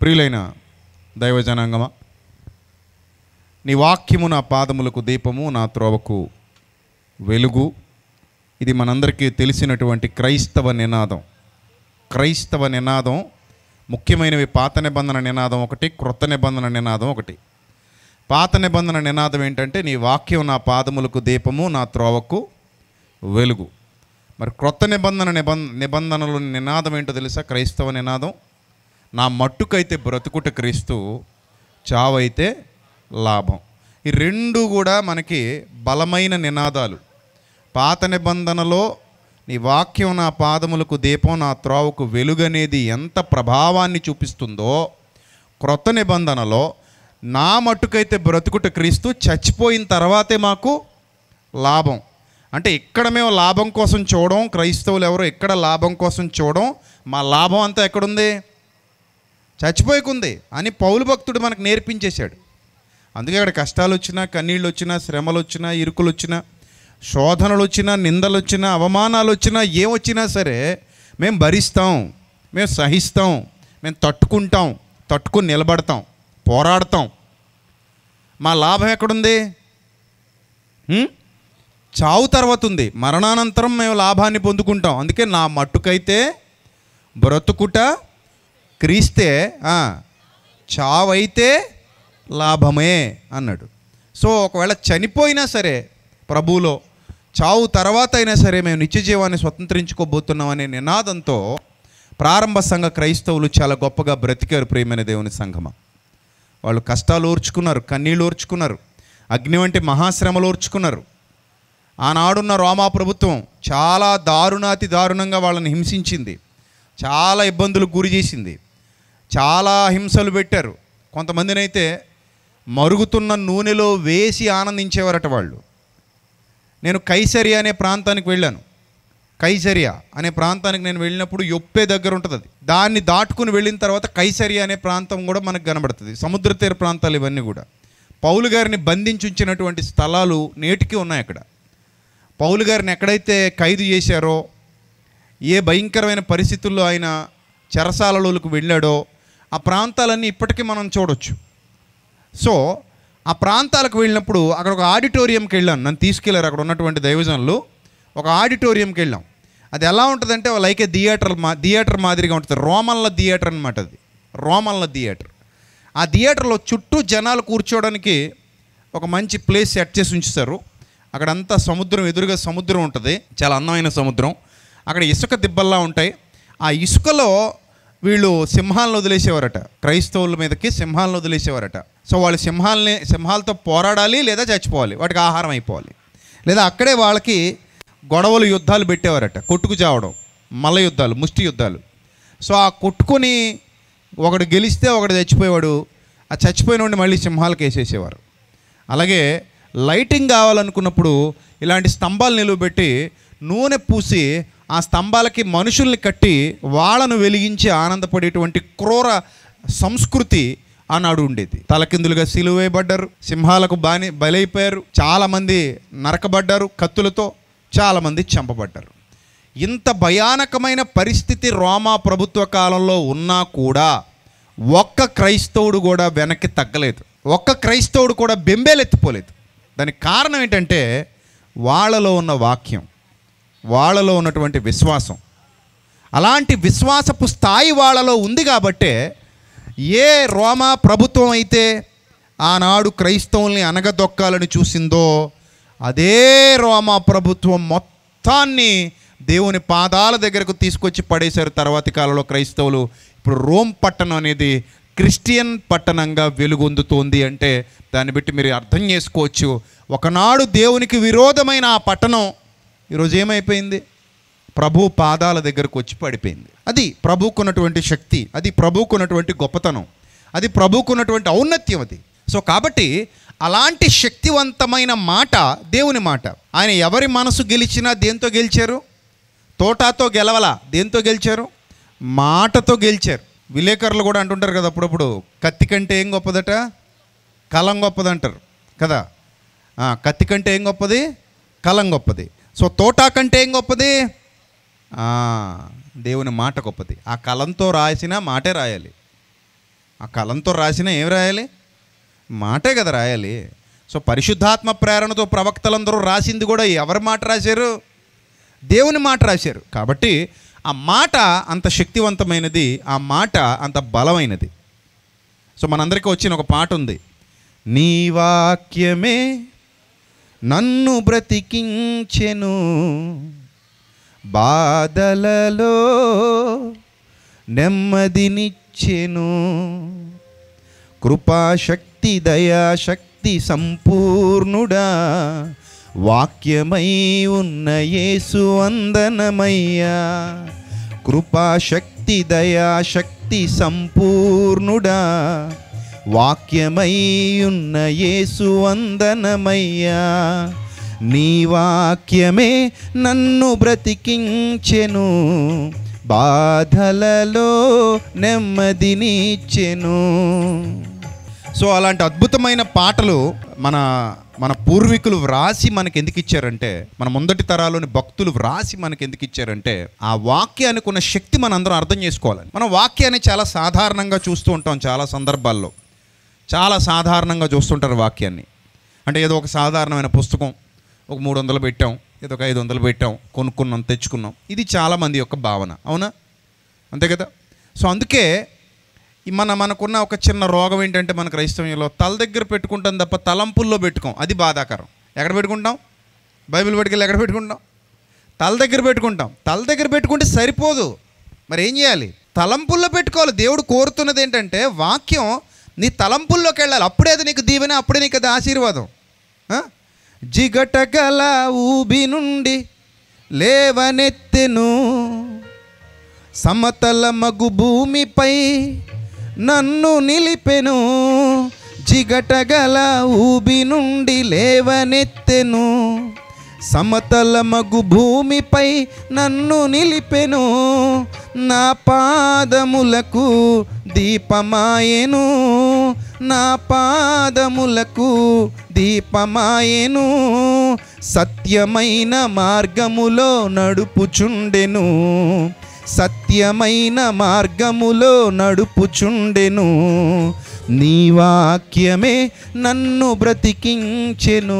ప్రియులైన దైవజనాంగమా నీ వాక్యము నా పాదములకు దీపము నా త్రోవకు వెలుగు ఇది మనందరికీ తెలిసినటువంటి క్రైస్తవ నినాదం క్రైస్తవ నినాదం ముఖ్యమైనవి పాత నిబంధన నినాదం ఒకటి క్రొత్త నిబంధన నినాదం ఒకటి పాత నిబంధన నినాదం ఏంటంటే నీ వాక్యం నా పాదములకు దీపము నా త్రోవకు వెలుగు మరి క్రొత్త నిబంధన నిబంధ నిబంధనలు నినాదం ఏంటో తెలుసా క్రైస్తవ నినాదం నా మట్టుకైతే బ్రతుకుట క్రీస్తు చావైతే లాభం ఈ రెండు కూడా మనకి బలమైన నినాదాలు పాత నిబంధనలో నీ వాక్యం నా పాదములకు దీపం నా త్రోవకు వెలుగనేది ఎంత ప్రభావాన్ని చూపిస్తుందో క్రొత్త నిబంధనలో నా మట్టుకైతే బ్రతుకుట క్రీస్తు చచ్చిపోయిన తర్వాతే మాకు లాభం అంటే ఇక్కడ మేము లాభం కోసం చూడడం క్రైస్తవులు ఎవరు ఎక్కడ లాభం కోసం చూడడం మా లాభం అంతా ఎక్కడుంది చచ్చిపోయకుంది అని పౌలు భక్తుడు మనకు నేర్పించేశాడు అందుకే అక్కడ కష్టాలు వచ్చినా కన్నీళ్ళు వచ్చినా శ్రమలు వచ్చినా ఇరుకులు వచ్చినా శోధనలు వచ్చినా నిందలు వచ్చినా అవమానాలు వచ్చినా ఏమొచ్చినా సరే మేము భరిస్తాం మేము సహిస్తాం మేము తట్టుకుంటాం తట్టుకుని నిలబడతాం పోరాడతాం మా లాభం ఎక్కడుంది హ్మ్? చావు తర్వాత ఉంది మరణానంతరం మేము లాభాన్ని పొందుకుంటాం అందుకే నా మట్టుకైతే బ్రతుకుట క్రీస్తే ఆ, చావైతే లాభమే అన్నాడు సో ఒకవేళ చనిపోయినా సరే ప్రభువులో చావు తర్వాత అయినా సరే మేము నిత్య జీవాన్ని స్వతంత్రించుకోబోతున్నాం అనే నినాదంతో ప్రారంభ సంఘ క్రైస్తవులు చాలా గొప్పగా బ్రతికారు ప్రియమైన దేవుని సంఘమా వాళ్ళు కష్టాలు ఓర్చుకున్నారు కన్నీళ్ళు ఓర్చుకున్నారు అగ్ని వంటి మహాశ్రమలు ఓర్చుకున్నారు ఆనాడున్న రోమా ప్రభుత్వం చాలా దారుణాతి దారుణంగా వాళ్ళని హింసించింది చాలా ఇబ్బందులకు గురి చేసింది చాలా హింసలు పెట్టారు కొంతమందినైతే మరుగుతున్న నూనెలో వేసి ఆనందించేవారట వాళ్ళు నేను కైసరియా అనే ప్రాంతానికి వెళ్ళాను కైసరియా అనే ప్రాంతానికి నేను వెళ్ళినప్పుడు యొప్పే దగ్గర ఉంటుంది అది దాన్ని దాటుకుని వెళ్ళిన తర్వాత కైసరియా అనే ప్రాంతం కూడా మనకు కనబడుతుంది సముద్ర తీర ప్రాంతాలు ఇవన్నీ కూడా పౌలు గారిని బంధించి ఉంచినటువంటి స్థలాలు నేటికి ఉన్నాయి అక్కడ పౌలు గారిని ఎక్కడైతే ఖైదు చేశారో ఏ భయంకరమైన పరిస్థితుల్లో ఆయన చెరసాలలోకి వెళ్ళాడో ఆ ప్రాంతాలన్నీ ఇప్పటికీ మనం చూడొచ్చు సో ఆ ప్రాంతాలకు వెళ్ళినప్పుడు అక్కడ ఒక ఆడిటోరియంకి వెళ్ళాను నన్ను తీసుకెళ్లారు అక్కడ ఉన్నటువంటి దైవజనులు ఒక ఆడిటోరియంకి వెళ్ళాం అది ఎలా ఉంటుందంటే లైక్ ఏ థియేటర్ మా థియేటర్ మాదిరిగా ఉంటుంది రోమన్ల థియేటర్ అనమాట అది రోమన్ల థియేటర్ ఆ థియేటర్లో చుట్టూ జనాలు కూర్చోవడానికి ఒక మంచి ప్లేస్ సెట్ చేసి ఉంచుతారు అక్కడంతా సముద్రం ఎదురుగా సముద్రం ఉంటుంది చాలా అందమైన సముద్రం అక్కడ ఇసుక దిబ్బల్లా ఉంటాయి ఆ ఇసుకలో వీళ్ళు సింహాలను వదిలేసేవారట క్రైస్తవుల మీదకి సింహాలను వదిలేసేవారట సో వాళ్ళు సింహాలని సింహాలతో పోరాడాలి లేదా చచ్చిపోవాలి వాటికి ఆహారం అయిపోవాలి లేదా అక్కడే వాళ్ళకి గొడవలు యుద్ధాలు పెట్టేవారట కొట్టుకు చావడం మల్ల యుద్ధాలు ముష్టి యుద్ధాలు సో ఆ కొట్టుకొని ఒకడు గెలిస్తే ఒకడు చచ్చిపోయేవాడు ఆ చచ్చిపోయిన మళ్ళీ సింహాలకు వేసేసేవారు అలాగే లైటింగ్ కావాలనుకున్నప్పుడు ఇలాంటి స్తంభాలు నిలువబెట్టి నూనె పూసి ఆ స్తంభాలకి మనుషుల్ని కట్టి వాళ్ళను వెలిగించి ఆనందపడేటువంటి క్రూర సంస్కృతి ఆనాడు ఉండేది తలకిందులుగా సిలువేయబడ్డారు సింహాలకు బాని బలైపోయారు చాలామంది నరకబడ్డారు కత్తులతో చాలామంది చంపబడ్డారు ఇంత భయానకమైన పరిస్థితి రోమా ప్రభుత్వ కాలంలో ఉన్నా కూడా ఒక్క క్రైస్తవుడు కూడా వెనక్కి తగ్గలేదు ఒక్క క్రైస్తవుడు కూడా బెంబేలెత్తిపోలేదు దానికి కారణం ఏంటంటే వాళ్ళలో ఉన్న వాక్యం వాళ్ళలో ఉన్నటువంటి విశ్వాసం అలాంటి విశ్వాసపు స్థాయి వాళ్ళలో ఉంది కాబట్టే ఏ రోమా ప్రభుత్వం అయితే ఆనాడు క్రైస్తవుల్ని అనగదొక్కాలని చూసిందో అదే రోమా ప్రభుత్వం మొత్తాన్ని దేవుని పాదాల దగ్గరకు తీసుకొచ్చి పడేశారు తర్వాతి కాలంలో క్రైస్తవులు ఇప్పుడు రోమ్ పట్టణం అనేది క్రిస్టియన్ పట్టణంగా వెలుగొందుతోంది అంటే దాన్ని బట్టి మీరు అర్థం చేసుకోవచ్చు ఒకనాడు దేవునికి విరోధమైన ఆ పట్టణం ఈరోజు ఏమైపోయింది ప్రభు పాదాల దగ్గరకు వచ్చి పడిపోయింది అది ప్రభుకున్నటువంటి శక్తి అది ప్రభుకున్నటువంటి గొప్పతనం అది ప్రభుకున్నటువంటి ఔన్నత్యం అది సో కాబట్టి అలాంటి శక్తివంతమైన మాట దేవుని మాట ఆయన ఎవరి మనసు గెలిచినా దేంతో గెలిచారు తోటాతో గెలవలా దేంతో గెలిచారు మాటతో గెలిచారు విలేకరులు కూడా అంటుంటారు కదా అప్పుడప్పుడు కత్తి కంటే ఏం గొప్పదట కలం గొప్పదంటారు కదా ఆ, కత్తి కంటే ఏం గొప్పది కలం గొప్పది సో తోటా కంటే ఏం గొప్పది ఆ, దేవుని మాట గొప్పది ఆ కలంతో రాసిన మాటే రాయాలి ఆ కలంతో రాసిన ఏం రాయాలి మాటే కదా రాయాలి సో పరిశుద్ధాత్మ ప్రేరణతో ప్రవక్తలందరూ రాసింది కూడా ఎవరి మాట రాశారు దేవుని మాట రాశారు కాబట్టి ఆ మాట అంత శక్తివంతమైనది ఆ మాట అంత బలమైనది సో మనందరికీ వచ్చిన ఒక పాట ఉంది నీ వాక్యమే నన్ను బ్రతికించెను బాధలలో నెమ్మదినిచ్చెను కృపాశక్తి దయాశక్తి సంపూర్ణుడా వాక్యమై ఉన్న యేసు వందనమయ్యా కృపాశక్తి దయాశక్తి సంపూర్ణుడా వాక్యమై ఉన్న యేసు వందనమయ్యా నీ వాక్యమే నన్ను బ్రతికించెను బాధలలో నెమ్మదినిచ్చెను సో అలాంటి అద్భుతమైన పాటలు మన మన పూర్వీకులు వ్రాసి మనకి ఎందుకు ఇచ్చారంటే మన ముందటి తరాలోని భక్తులు వ్రాసి మనకి ఎందుకు ఇచ్చారంటే ఆ వాక్యానికి ఉన్న శక్తి మనం అందరం అర్థం చేసుకోవాలి మనం వాక్యాన్ని చాలా సాధారణంగా చూస్తూ ఉంటాం చాలా సందర్భాల్లో చాలా సాధారణంగా చూస్తుంటారు వాక్యాన్ని అంటే ఏదో ఒక సాధారణమైన పుస్తకం ఒక మూడు వందలు పెట్టాం ఏదో ఒక ఐదు వందలు పెట్టాం కొనుక్కున్నాం తెచ్చుకున్నాం ఇది చాలామంది యొక్క భావన అవునా అంతే కదా సో అందుకే ఈ మన మనకున్న ఒక చిన్న రోగం ఏంటంటే మన క్రైస్తవ్యంలో తల దగ్గర పెట్టుకుంటాం తప్ప తలంపుల్లో పెట్టుకోం అది బాధాకరం ఎక్కడ పెట్టుకుంటాం బైబిల్ పట్టుకెళ్ళి ఎక్కడ పెట్టుకుంటాం తల దగ్గర పెట్టుకుంటాం తల దగ్గర పెట్టుకుంటే సరిపోదు మరి ఏం చేయాలి తలంపుల్లో పెట్టుకోవాలి దేవుడు కోరుతున్నది ఏంటంటే వాక్యం నీ తలంపుల్లోకి వెళ్ళాలి అప్పుడే అది నీకు దీవెన అప్పుడే నీకు అది ఆశీర్వాదం ఆ? జిగటగల ఊబి నుండి లేవనెత్తెను సమతల మగు భూమిపై నన్ను నిలిపెను జిగటగల ఊబి నుండి లేవనెత్తెను సమతల మగు భూమిపై నన్ను నిలిపెను నా పాదములకు దీపమాయెను నా పాదములకు దీపమాయెను సత్యమైన మార్గములో నడుపుచుండెను సత్యమైన మార్గములో నడుపుచుండెను నీ వాక్యమే నన్ను బ్రతికించెను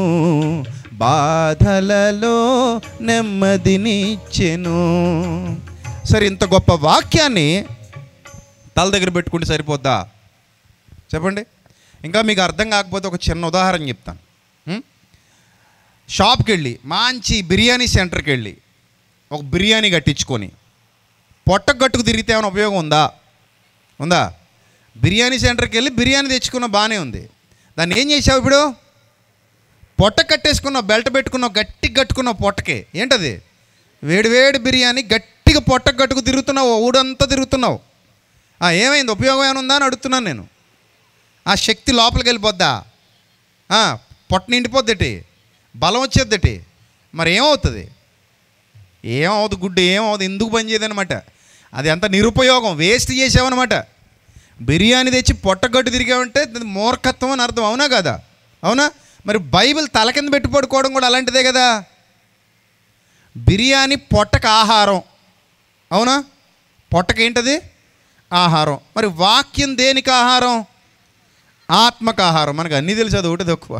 బాధలలో నెమ్మదినిచ్చెను సరే ఇంత గొప్ప వాక్యాన్ని తల దగ్గర పెట్టుకుంటే సరిపోద్దా చెప్పండి ఇంకా మీకు అర్థం కాకపోతే ఒక చిన్న ఉదాహరణ చెప్తాను ఉం? షాప్కి వెళ్ళి మంచి బిర్యానీ సెంటర్కి వెళ్ళి ఒక బిర్యానీ కట్టించుకొని పొట్టకు గట్టుకు తిరిగితే ఏమైనా ఉపయోగం ఉందా ఉందా బిర్యానీ సెంటర్కి వెళ్ళి బిర్యానీ తెచ్చుకున్న బాగానే ఉంది దాన్ని ఏం చేసావు ఇప్పుడు పొట్ట కట్టేసుకున్న బెల్ట్ పెట్టుకున్న గట్టిగా కట్టుకున్న పొట్టకి ఏంటది వేడి వేడి బిర్యానీ గట్టిగా పొట్టకు కట్టుకు తిరుగుతున్నావు ఊడంతా తిరుగుతున్నావు ఆ, ఏమైంది ఉపయోగం ఏమైనా ఉందా అని అడుగుతున్నాను నేను ఆ శక్తి లోపలికి వెళ్ళిపోద్దా ఆ, పొట్ట నిండిపోద్దటి బలం వచ్చేద్దటి మరి ఏమవుతుంది ఏమవుతుంది గుడ్డు ఏమవుతుంది ఎందుకు పని చేయదనమాట అది అంత నిరుపయోగం వేస్ట్ చేసావన్నమాట బిర్యానీ తెచ్చి పొట్టగట్టు తిరిగామంటే అది మూర్ఖత్వం అని అర్థం అవునా కదా అవునా మరి బైబిల్ తల కింద పెట్టి పడుకోవడం కూడా అలాంటిదే కదా బిర్యానీ పొట్టకు ఆహారం అవునా పొట్టకి ఏంటది ఆహారం మరి వాక్యం దేనికి ఆహారం ఆత్మక ఆహారం మనకు అన్నీ తెలుసు అది ఒకటి తక్కువ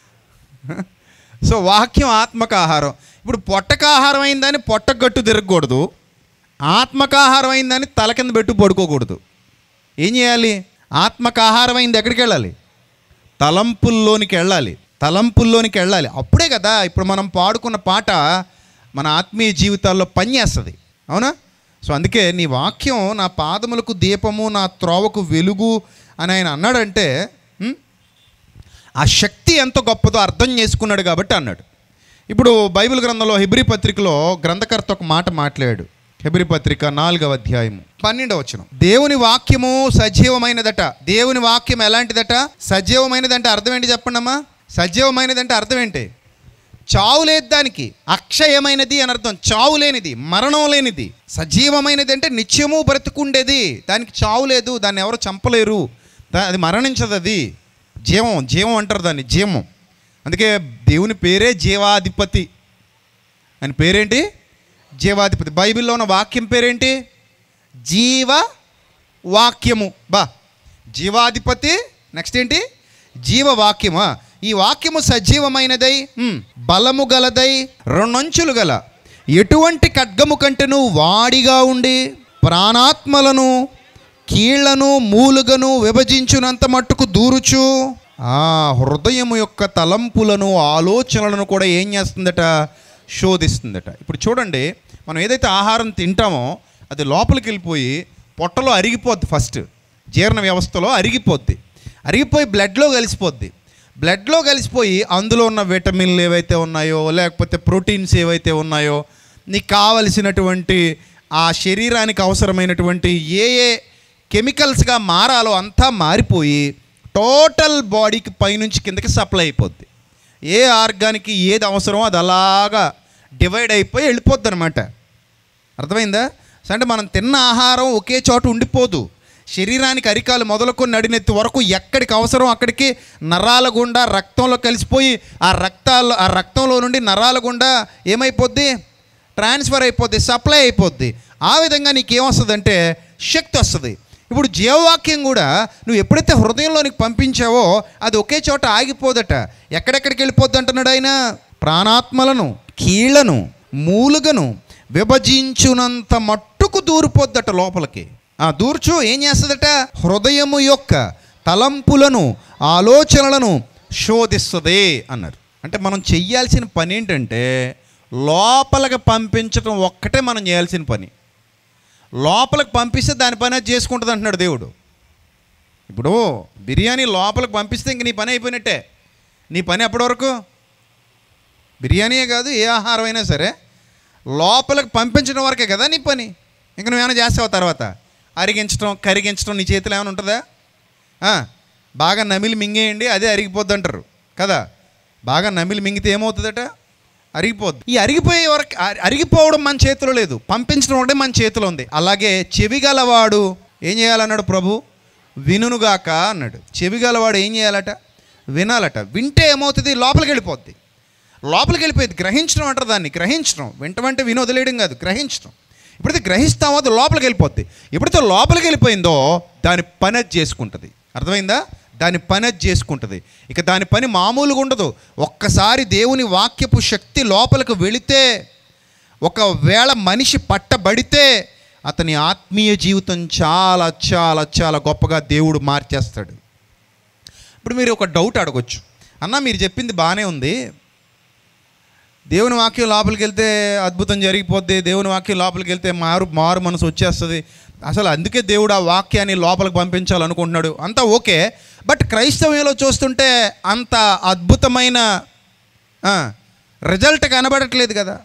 సో వాక్యం ఆత్మక ఆహారం ఇప్పుడు పొట్టక ఆహారం అయిందని పొట్టకు గట్టు తిరగకూడదు ఆత్మక ఆహారం అయిందని తల కింద పెట్టు పడుకోకూడదు ఏం చేయాలి ఆత్మక ఆహారం అయింది ఎక్కడికి వెళ్ళాలి తలంపుల్లోనికి వెళ్ళాలి తలంపుల్లోనికి వెళ్ళాలి అప్పుడే కదా ఇప్పుడు మనం పాడుకున్న పాట మన ఆత్మీయ జీవితాల్లో పనిచేస్తుంది అవునా సో అందుకే నీ వాక్యం నా పాదములకు దీపము నా త్రోవకు వెలుగు అని ఆయన అన్నాడంటే ఉం? ఆ శక్తి ఎంత గొప్పదో అర్థం చేసుకున్నాడు కాబట్టి అన్నాడు ఇప్పుడు బైబిల్ గ్రంథంలో హెబ్రి పత్రికలో గ్రంథకర్త ఒక మాట మాట్లాడాడు హెబ్రి పత్రిక నాలుగవ అధ్యాయము పన్నెండవ వచనం దేవుని వాక్యము సజీవమైనదట దేవుని వాక్యం ఎలాంటిదట సజీవమైనదంటే అర్థం ఏంటి చెప్పండి అమ్మా సజీవమైనదంటే అర్థం ఏంటి చావు లేదు దానికి అక్షయమైనది అని అర్థం చావు లేనిది మరణం లేనిది సజీవమైనది అంటే నిత్యము బ్రతుకుండేది దానికి చావు లేదు దాన్ని ఎవరు చంపలేరు దా- అది మరణించదు అది జీవం జీవం అంటారు దాన్ని జీవం అందుకే దేవుని పేరే జీవాధిపతి అని పేరేంటి జీవాధిపతి బైబిల్లో ఉన్న వాక్యం పేరేంటి జీవ వాక్యము బా జీవాధిపతి నెక్స్ట్ ఏంటి జీవవాక్యమా ఈ వాక్యము సజీవమైనదై ఉమ్, బలము గలదై రెండంచులు గల ఎటువంటి ఖడ్గము కంటేను వాడిగా ఉండి ప్రాణాత్మలను కీళ్లను మూలుగను విభజించునంత మట్టుకు దూరుచు ఆ హృదయము యొక్క తలంపులను ఆలోచనలను కూడా ఏం చేస్తుందట శోధిస్తుందట ఇప్పుడు చూడండి మనం ఏదైతే ఆహారం తింటామో అది లోపలికి వెళ్ళిపోయి పొట్టలో అరిగిపోద్ది ఫస్ట్ జీర్ణ వ్యవస్థలో అరిగిపోద్ది అరిగిపోయి బ్లడ్లో కలిసిపోద్ది బ్లడ్లో కలిసిపోయి అందులో ఉన్న విటమిన్లు ఏవైతే ఉన్నాయో లేకపోతే ప్రోటీన్స్ ఏవైతే ఉన్నాయో నీకు కావలసినటువంటి ఆ శరీరానికి అవసరమైనటువంటి ఏ ఏ కెమికల్స్గా మారాలో అంతా మారిపోయి టోటల్ బాడీకి పైనుంచి కిందకి సప్లై అయిపోద్ది ఏ ఆర్గానికి ఏది అవసరమో అది అలాగా డివైడ్ అయిపోయి వెళ్ళిపోద్ది అనమాట అర్థమైందా సో అంటే మనం తిన్న ఆహారం ఒకే చోట ఉండిపోదు శరీరానికి అరికాలు మొదలుకొని నడినెత్తి వరకు ఎక్కడికి అవసరం అక్కడికి నరాల గుండా రక్తంలో కలిసిపోయి ఆ రక్తాల్లో ఆ రక్తంలో నుండి నరాల గుండా ఏమైపోద్ది ట్రాన్స్ఫర్ అయిపోద్ది సప్లై అయిపోద్ది ఆ విధంగా నీకేమొస్తుందంటే శక్తి వస్తుంది ఇప్పుడు జీవవాక్యం కూడా నువ్వు ఎప్పుడైతే హృదయంలోనికి పంపించావో అది ఒకే చోట ఆగిపోదట ఎక్కడెక్కడికి వెళ్ళిపోద్ది అంటున్నాడు ఆయన ప్రాణాత్మలను కీళ్లను మూలుగను విభజించునంత మట్టుకు దూరిపోద్దట లోపలికి ఆ దూర్చు ఏం చేస్తుందట హృదయము యొక్క తలంపులను ఆలోచనలను శోధిస్తుంది అన్నారు అంటే మనం చెయ్యాల్సిన పని ఏంటంటే లోపలికి పంపించడం ఒక్కటే మనం చేయాల్సిన పని లోపలికి పంపిస్తే దాని పని అది చేసుకుంటుంది అంటున్నాడు దేవుడు ఇప్పుడు బిర్యానీ లోపలికి పంపిస్తే ఇంక నీ పని అయిపోయినట్టే నీ పని ఎప్పటి వరకు బిర్యానీయే కాదు ఏ ఆహారం అయినా సరే లోపలికి పంపించడం వరకే కదా నీ పని ఇంక నువ్వేమైనా చేస్తావు తర్వాత అరిగించడం కరిగించడం నీ చేతిలో ఏమైనా ఉంటుందా ఆ, బాగా నమిలి మింగేయండి అదే అరిగిపోద్ది అంటారు కదా బాగా నమిలి మింగితే ఏమవుతుందట అరిగిపోద్ది ఈ అరిగిపోయే వరకు అరి- అరిగిపోవడం మన చేతిలో లేదు పంపించడం ఒకటే మన చేతిలో ఉంది అలాగే చెవిగలవాడు ఏం చేయాలన్నాడు ప్రభు వినుగాక అన్నాడు చెవిగలవాడు ఏం చేయాలట వినాలట వింటే ఏమవుతుంది లోపలికి వెళ్ళిపోద్ది లోపలికి వెళ్ళిపోయింది గ్రహించడం అంటారు దాన్ని గ్రహించడం వెంటమంటే విని వదిలేయడం కాదు గ్రహించడం ఎప్పుడైతే గ్రహిస్తామో అది లోపలికి వెళ్ళిపోద్ది ఎప్పుడైతే లోపలికి వెళ్ళిపోయిందో దాని పని అది చేసుకుంటుంది అర్థమైందా దాని పని అది చేసుకుంటుంది ఇక దాని పని మామూలుగా ఉండదు ఒక్కసారి దేవుని వాక్యపు శక్తి లోపలికి వెళితే ఒకవేళ మనిషి పట్టబడితే అతని ఆత్మీయ జీవితం చాలా చాలా చాలా గొప్పగా దేవుడు మార్చేస్తాడు ఇప్పుడు మీరు ఒక డౌట్ అడగొచ్చు అన్న మీరు చెప్పింది బాగానే ఉంది దేవుని వాక్యం లోపలికి వెళ్తే అద్భుతం జరిగిపోద్ది దేవుని వాక్యం లోపలికి వెళ్తే మారు మారు మనసు వచ్చేస్తుంది అసలు అందుకే దేవుడు ఆ వాక్యాన్ని లోపలికి పంపించాలనుకుంటున్నాడు అంతా ఓకే బట్ క్రైస్తవంలో చూస్తుంటే అంత అద్భుతమైన రిజల్ట్ కనబడట్లేదు కదా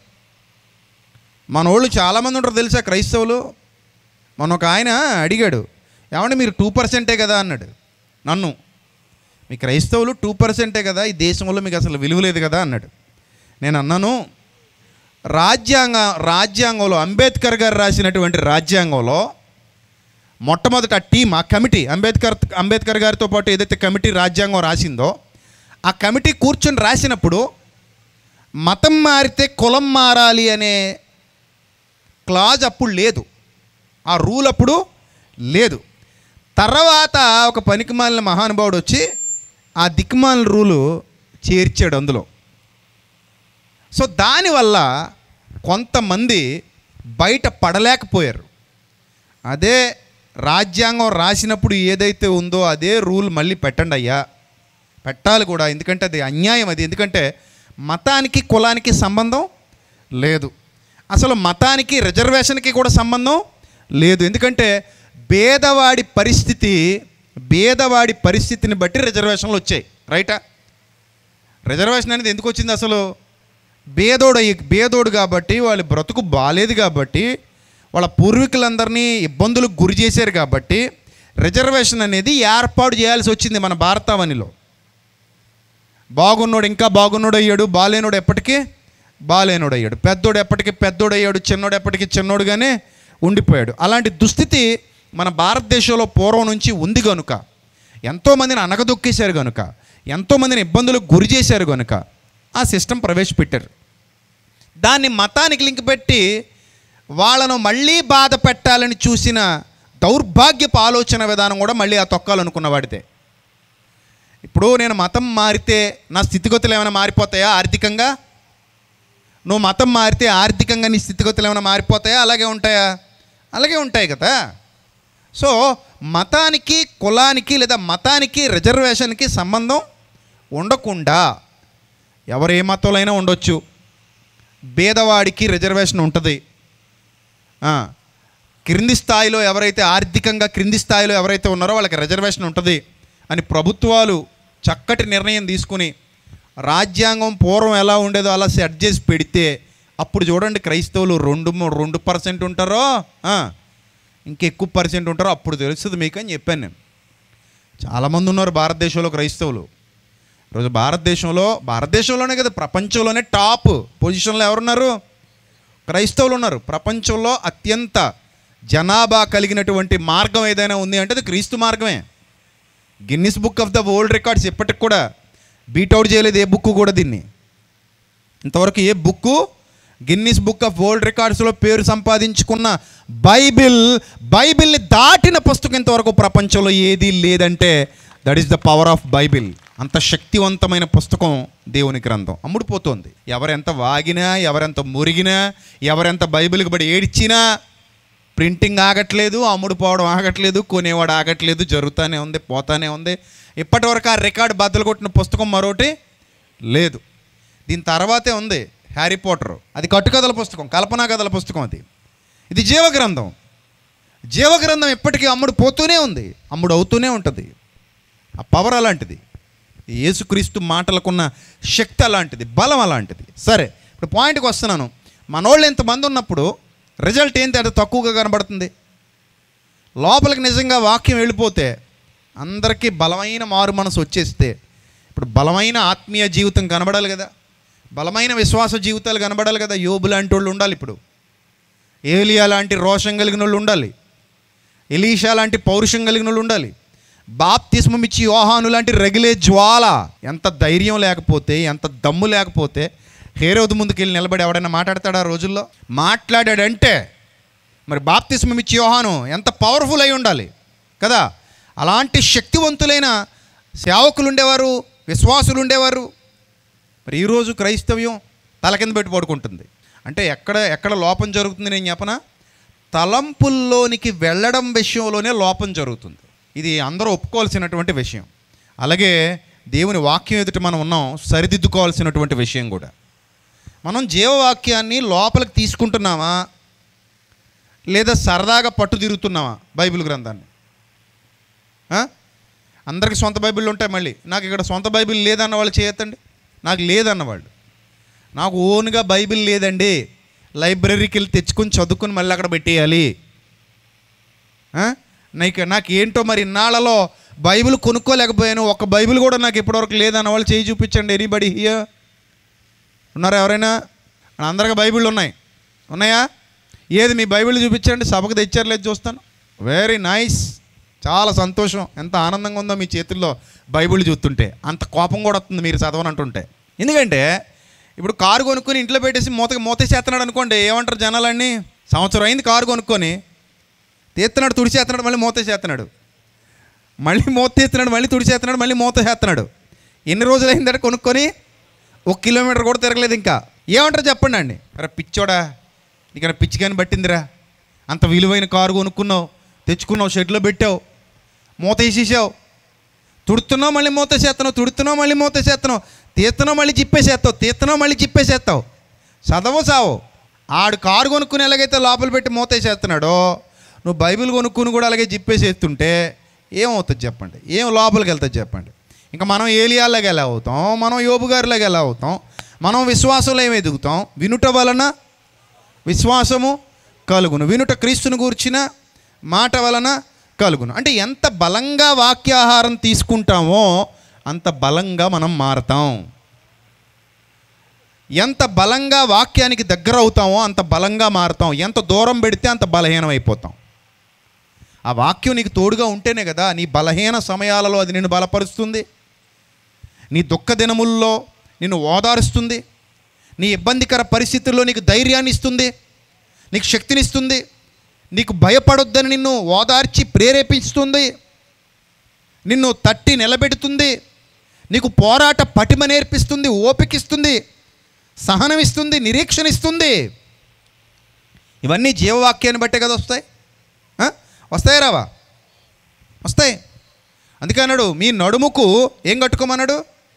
మన వాళ్ళు చాలామంది ఉంటారు తెలుసా క్రైస్తవులు మన ఒక ఆయన అడిగాడు ఏమంటే మీరు టూ పర్సెంటే కదా అన్నాడు నన్ను మీ క్రైస్తవులు టూ పర్సెంటే కదా ఈ దేశంలో మీకు అసలు విలువ లేదు కదా అన్నాడు నేను అన్నాను రాజ్యాంగ రాజ్యాంగంలో అంబేద్కర్ గారు రాసినటువంటి రాజ్యాంగంలో మొట్టమొదట ఆ టీం ఆ కమిటీ అంబేద్కర్ అంబేద్కర్ గారితో పాటు ఏదైతే కమిటీ రాజ్యాంగం రాసిందో ఆ కమిటీ కూర్చొని రాసినప్పుడు మతం మారితే కులం మారాలి అనే క్లాజ్ అప్పుడు లేదు ఆ రూల్ అప్పుడు లేదు తర్వాత ఒక పనికిమాలిన మహానుభావుడు వచ్చి ఆ దిక్కుమాలిన రూలు చేర్చాడు అందులో సో దానివల్ల కొంతమంది బయట పడలేకపోయారు అదే రాజ్యాంగం రాసినప్పుడు ఏదైతే ఉందో అదే రూల్ మళ్ళీ పెట్టండి అయ్యా పెట్టాలి కూడా ఎందుకంటే అది అన్యాయం అది ఎందుకంటే మతానికి కులానికి సంబంధం లేదు అసలు మతానికి రిజర్వేషన్కి కూడా సంబంధం లేదు ఎందుకంటే పేదవాడి పరిస్థితి పేదవాడి పరిస్థితిని బట్టి రిజర్వేషన్లు వచ్చాయి రైటా రిజర్వేషన్ అనేది ఎందుకు వచ్చింది అసలు బేదోడు అయ్యి- బేదోడు కాబట్టి వాళ్ళ బ్రతుకు బాలేదు కాబట్టి వాళ్ళ పూర్వీకులందరినీ ఇబ్బందులకు గురి చేశారు కాబట్టి రిజర్వేషన్ అనేది ఏర్పాటు చేయాల్సి వచ్చింది మన భారతావనిలో బాగున్నోడు ఇంకా బాగున్నోడు అయ్యాడు బాలేనోడు ఎప్పటికీ బాలేనోడు అయ్యాడు పెద్దోడు ఎప్పటికీ పెద్దోడు అయ్యాడు చిన్నోడు ఎప్పటికీ చిన్నోడుగానే ఉండిపోయాడు అలాంటి దుస్థితి మన భారతదేశంలో పూర్వం నుంచి ఉంది కనుక ఎంతోమందిని అనగదొక్కేశారు కనుక ఎంతోమందిని ఇబ్బందులకు గురి చేశారు కనుక ఆ సిస్టమ్ ప్రవేశపెట్టారు దాన్ని మతానికి లింక్ పెట్టి వాళ్ళను మళ్ళీ బాధ పెట్టాలని చూసిన దౌర్భాగ్యపు ఆలోచన విధానం కూడా మళ్ళీ ఆ తొక్కాలనుకున్న వాడితే ఇప్పుడు నేను మతం మారితే నా స్థితిగతులు ఏమైనా మారిపోతాయా ఆర్థికంగా నువ్వు మతం మారితే ఆర్థికంగా నీ స్థితిగతులు ఏమైనా మారిపోతాయా అలాగే ఉంటాయా అలాగే ఉంటాయి కదా సో మతానికి కులానికి లేదా మతానికి రిజర్వేషన్కి సంబంధం ఉండకుండా ఎవరు ఏ మతంలో అయినా ఉండొచ్చు పేదవాడికి రిజర్వేషన్ ఉంటుంది ఆ, క్రింది స్థాయిలో ఎవరైతే ఆర్థికంగా క్రింది స్థాయిలో ఎవరైతే ఉన్నారో వాళ్ళకి రిజర్వేషన్ ఉంటుంది అని ప్రభుత్వాలు చక్కటి నిర్ణయం తీసుకుని రాజ్యాంగం పూర్వం ఎలా ఉండేదో అలా సెట్ చేసి పెడితే అప్పుడు చూడండి క్రైస్తవులు రెండు ము- రెండు పర్సెంట్ ఉంటారో ఆ, ఇంకెక్కువ పర్సెంట్ ఉంటారో అప్పుడు తెలుస్తుంది మీకు అని చెప్పాను నేను చాలామంది ఉన్నారు భారతదేశంలో క్రైస్తవులు ఈరోజు భారతదేశంలో భారతదేశంలోనే కదా ప్రపంచంలోనే టాప్ పొజిషన్లో ఎవరున్నారు క్రైస్తవులు ఉన్నారు ప్రపంచంలో అత్యంత జనాభా కలిగినటువంటి మార్గం ఏదైనా ఉంది అంటే అది క్రీస్తు మార్గమే Guinness Book of the World Records ఇప్పటికి కూడా బీట్అవుట్ చేయలేదు ఏ బుక్ కూడా దీన్ని ఇంతవరకు ఏ book Guinness Book of World రికార్డ్స్లో పేరు సంపాదించుకున్న బైబిల్ బైబిల్ని దాటిన పుస్తకం ఇంతవరకు ప్రపంచంలో ఏదీ లేదంటే that is the power of Bible అంత శక్తివంతమైన పుస్తకం దేవుని గ్రంథం అమ్ముడుపోతుంది ఎవరెంత వాగినా ఎవరెంత మురిగినా ఎవరెంత బైబిల్కి బడి ఏడ్చినా ప్రింటింగ్ ఆగట్లేదు అమ్ముడుపోవడం ఆగట్లేదు కొనేవాడు ఆగట్లేదు జరుగుతూనే ఉంది పోతానే ఉంది ఇప్పటివరకు ఆ రికార్డ్ బద్దలు కొట్టిన పుస్తకం మరొకటి లేదు దీని తర్వాతే ఉంది హ్యారీ పోటర్ అది కట్టుకథల పుస్తకం కల్పనా కథల పుస్తకం అది ఇది జీవగ్రంథం జీవగ్రంథం ఇప్పటికీ అమ్ముడు పోతూనే ఉంది అమ్ముడు అవుతూనే ఉంటుంది ఆ పవర్ అలాంటిది యేసుక్రీస్తు మాటలకున్న శక్తి అలాంటిది బలం అలాంటిది సరే ఇప్పుడు పాయింట్కి వస్తున్నాను మనోళ్ళు ఇంతమంది ఉన్నప్పుడు రిజల్ట్ ఏంటి అంటే తక్కువగా కనబడుతుంది లోపలికి నిజంగా వాక్యం వెళ్ళిపోతే అందరికీ బలమైన మారు మనసు వచ్చేస్తే ఇప్పుడు బలమైన ఆత్మీయ జీవితం కనబడాలి కదా బలమైన విశ్వాస జీవితాలు కనబడాలి కదా యోబు లాంటి వాళ్ళు ఉండాలి ఇప్పుడు ఏలియా లాంటి రోషం కలిగిన వాళ్ళు ఉండాలి ఎలీషా లాంటి పౌరుషం కలిగిన వాళ్ళు ఉండాలి బాప్తిస్మం ఇచ్చి యోహాను లాంటి రగిలే జ్వాల ఎంత ధైర్యం లేకపోతే ఎంత దమ్ము లేకపోతే హేరోదు ముందుకు వెళ్ళి నిలబడి ఎవడైనా మాట్లాడతాడా ఆ రోజుల్లో మాట్లాడాడంటే మరి బాప్తిస్మం ఇచ్చి యోహాను ఎంత పవర్ఫుల్ అయి ఉండాలి కదా అలాంటి శక్తివంతులైన సేవకులు ఉండేవారు విశ్వాసులు ఉండేవారు మరి ఈరోజు క్రైస్తవ్యం తల కింద పెట్టి పడుకుంటుంది అంటే ఎక్కడ ఎక్కడ లోపం జరుగుతుంది నేను చెప్పనా తలంపుల్లోనికి వెళ్ళడం విషయంలోనే లోపం జరుగుతుంది ఇది అందరూ ఒప్పుకోవాల్సినటువంటి విషయం అలాగే దేవుని వాక్యం ఎదుట మనం ఉన్నాం సరిదిద్దుకోవాల్సినటువంటి విషయం కూడా మనం జీవవాక్యాన్ని లోపలికి తీసుకుంటున్నామా లేదా సరదాగా పట్టు తిరుగుతున్నామా బైబిల్ గ్రంథాన్ని ఆ? అందరికి సొంత బైబిల్ ఉంటాయి మళ్ళీ నాకు ఇక్కడ సొంత బైబిల్ లేదన్న వాళ్ళు చేయొద్దండి నాకు లేదన్న వాళ్ళు నాకు ఓన్గా బైబిల్ లేదండి లైబ్రరీకి వెళ్ళి తెచ్చుకొని చదువుకొని మళ్ళీ అక్కడ పెట్టేయాలి ఆ? నాకు నాకు ఏంటో మరి ఇన్నాళ్ళలో బైబిల్ కొనుక్కోలేకపోయాను ఒక బైబిల్ కూడా నాకు ఇప్పటివరకు లేదన్న వాళ్ళు చేయి చూపించండి ఎనీబడి హియర్ ఉన్నారా ఎవరైనా అందరికి బైబిళ్ళు ఉన్నాయి ఉన్నాయా ఏది మీ బైబిల్ చూపించండి సభకు తెచ్చారు లేదు చూస్తాను వెరీ నైస్ చాలా సంతోషం ఎంత ఆనందంగా ఉందో మీ చేతుల్లో బైబిల్ చూస్తుంటే అంత కోపం కూడా వస్తుంది మీరు చదవనంటుంటే ఎందుకంటే ఇప్పుడు కారు కొనుక్కొని ఇంట్లో పెట్టేసి మూతకి మూతేసేస్తున్నాడు అనుకోండి ఏమంటారు జనాలన్నీ సంవత్సరం అయింది కారు కొనుక్కొని తీస్తున్నాడు తుడిచేస్తున్నాడు మళ్ళీ మూతేసేస్తున్నాడు మళ్ళీ మూత తీస్తున్నాడు మళ్ళీ తుడిచేస్తున్నాడు మళ్ళీ మూత చేస్తున్నాడు ఎన్ని రోజులు అయిందంటే కొనుక్కొని ఒక కిలోమీటర్ కూడా తిరగలేదు ఇంకా ఏమంటారు చెప్పండి అండి అరే పిచ్చోడా నీకన్నా పిచ్చిగాని పట్టిందిరా అంత విలువైన కారు కొనుక్కున్నావు తెచ్చుకున్నావు షెడ్లో పెట్టావు మూత వేసేసావు తుడుతున్నావు మళ్ళీ మూత చేస్తున్నావు తుడుతున్నావు మళ్ళీ మూత చేస్తున్నావు తీస్తున్నావు మళ్ళీ జిప్పేసేస్తావు తీస్తున్నావు మళ్ళీ జిప్పేసేస్తావు చదవో సావు ఆడు కారు కొనుక్కుని ఎలాగైతే లోపల పెట్టి మూత వేసేస్తున్నాడో నువ్వు బైబిల్ కొనుక్కుని కూడా అలాగే జిప్పేసేస్తుంటే ఏమవుతుంది చెప్పండి ఏం లోపలికి వెళ్తుంది చెప్పండి ఇంకా మనం ఏలియాలాగా ఎలా అవుతాం మనం యోబు గారిలాగా ఎలా అవుతాం మనం విశ్వాసంలో ఏమి ఎదుగుతాం వినుట వలన విశ్వాసము కలుగును వినుట క్రీస్తుని గూర్చిన మాట వలన కలుగును అంటే ఎంత బలంగా వాక్యాహారం తీసుకుంటామో అంత బలంగా మనం మారతాం ఎంత బలంగా వాక్యానికి దగ్గర అవుతామో అంత బలంగా మారుతాం ఎంత దూరం పెడితే అంత బలహీనం అయిపోతాం ఆ వాక్యం నీకు తోడుగా ఉంటేనే కదా నీ బలహీన సమయాలలో అది నిన్ను బలపరుస్తుంది నీ దుఃఖ దినముల్లో నిన్ను ఓదారుస్తుంది నీ ఇబ్బందికర పరిస్థితుల్లో నీకు ధైర్యాన్ని ఇస్తుంది నీకు శక్తినిస్తుంది నీకు భయపడొద్దని నిన్ను ఓదార్చి ప్రేరేపిస్తుంది నిన్ను తట్టి నిలబెడుతుంది నీకు పోరాట పటిమ నేర్పిస్తుంది ఓపికిస్తుంది సహనం ఇస్తుంది నిరీక్షణ ఇస్తుంది ఇవన్నీ జీవవాక్యాన్ని బట్టే కదా వస్తాయి ఆ? వస్తాయి రావా వస్తాయి అందుకే అన్నాడు మీ నడుముకు ఏం కట్టుకోమన్నాడు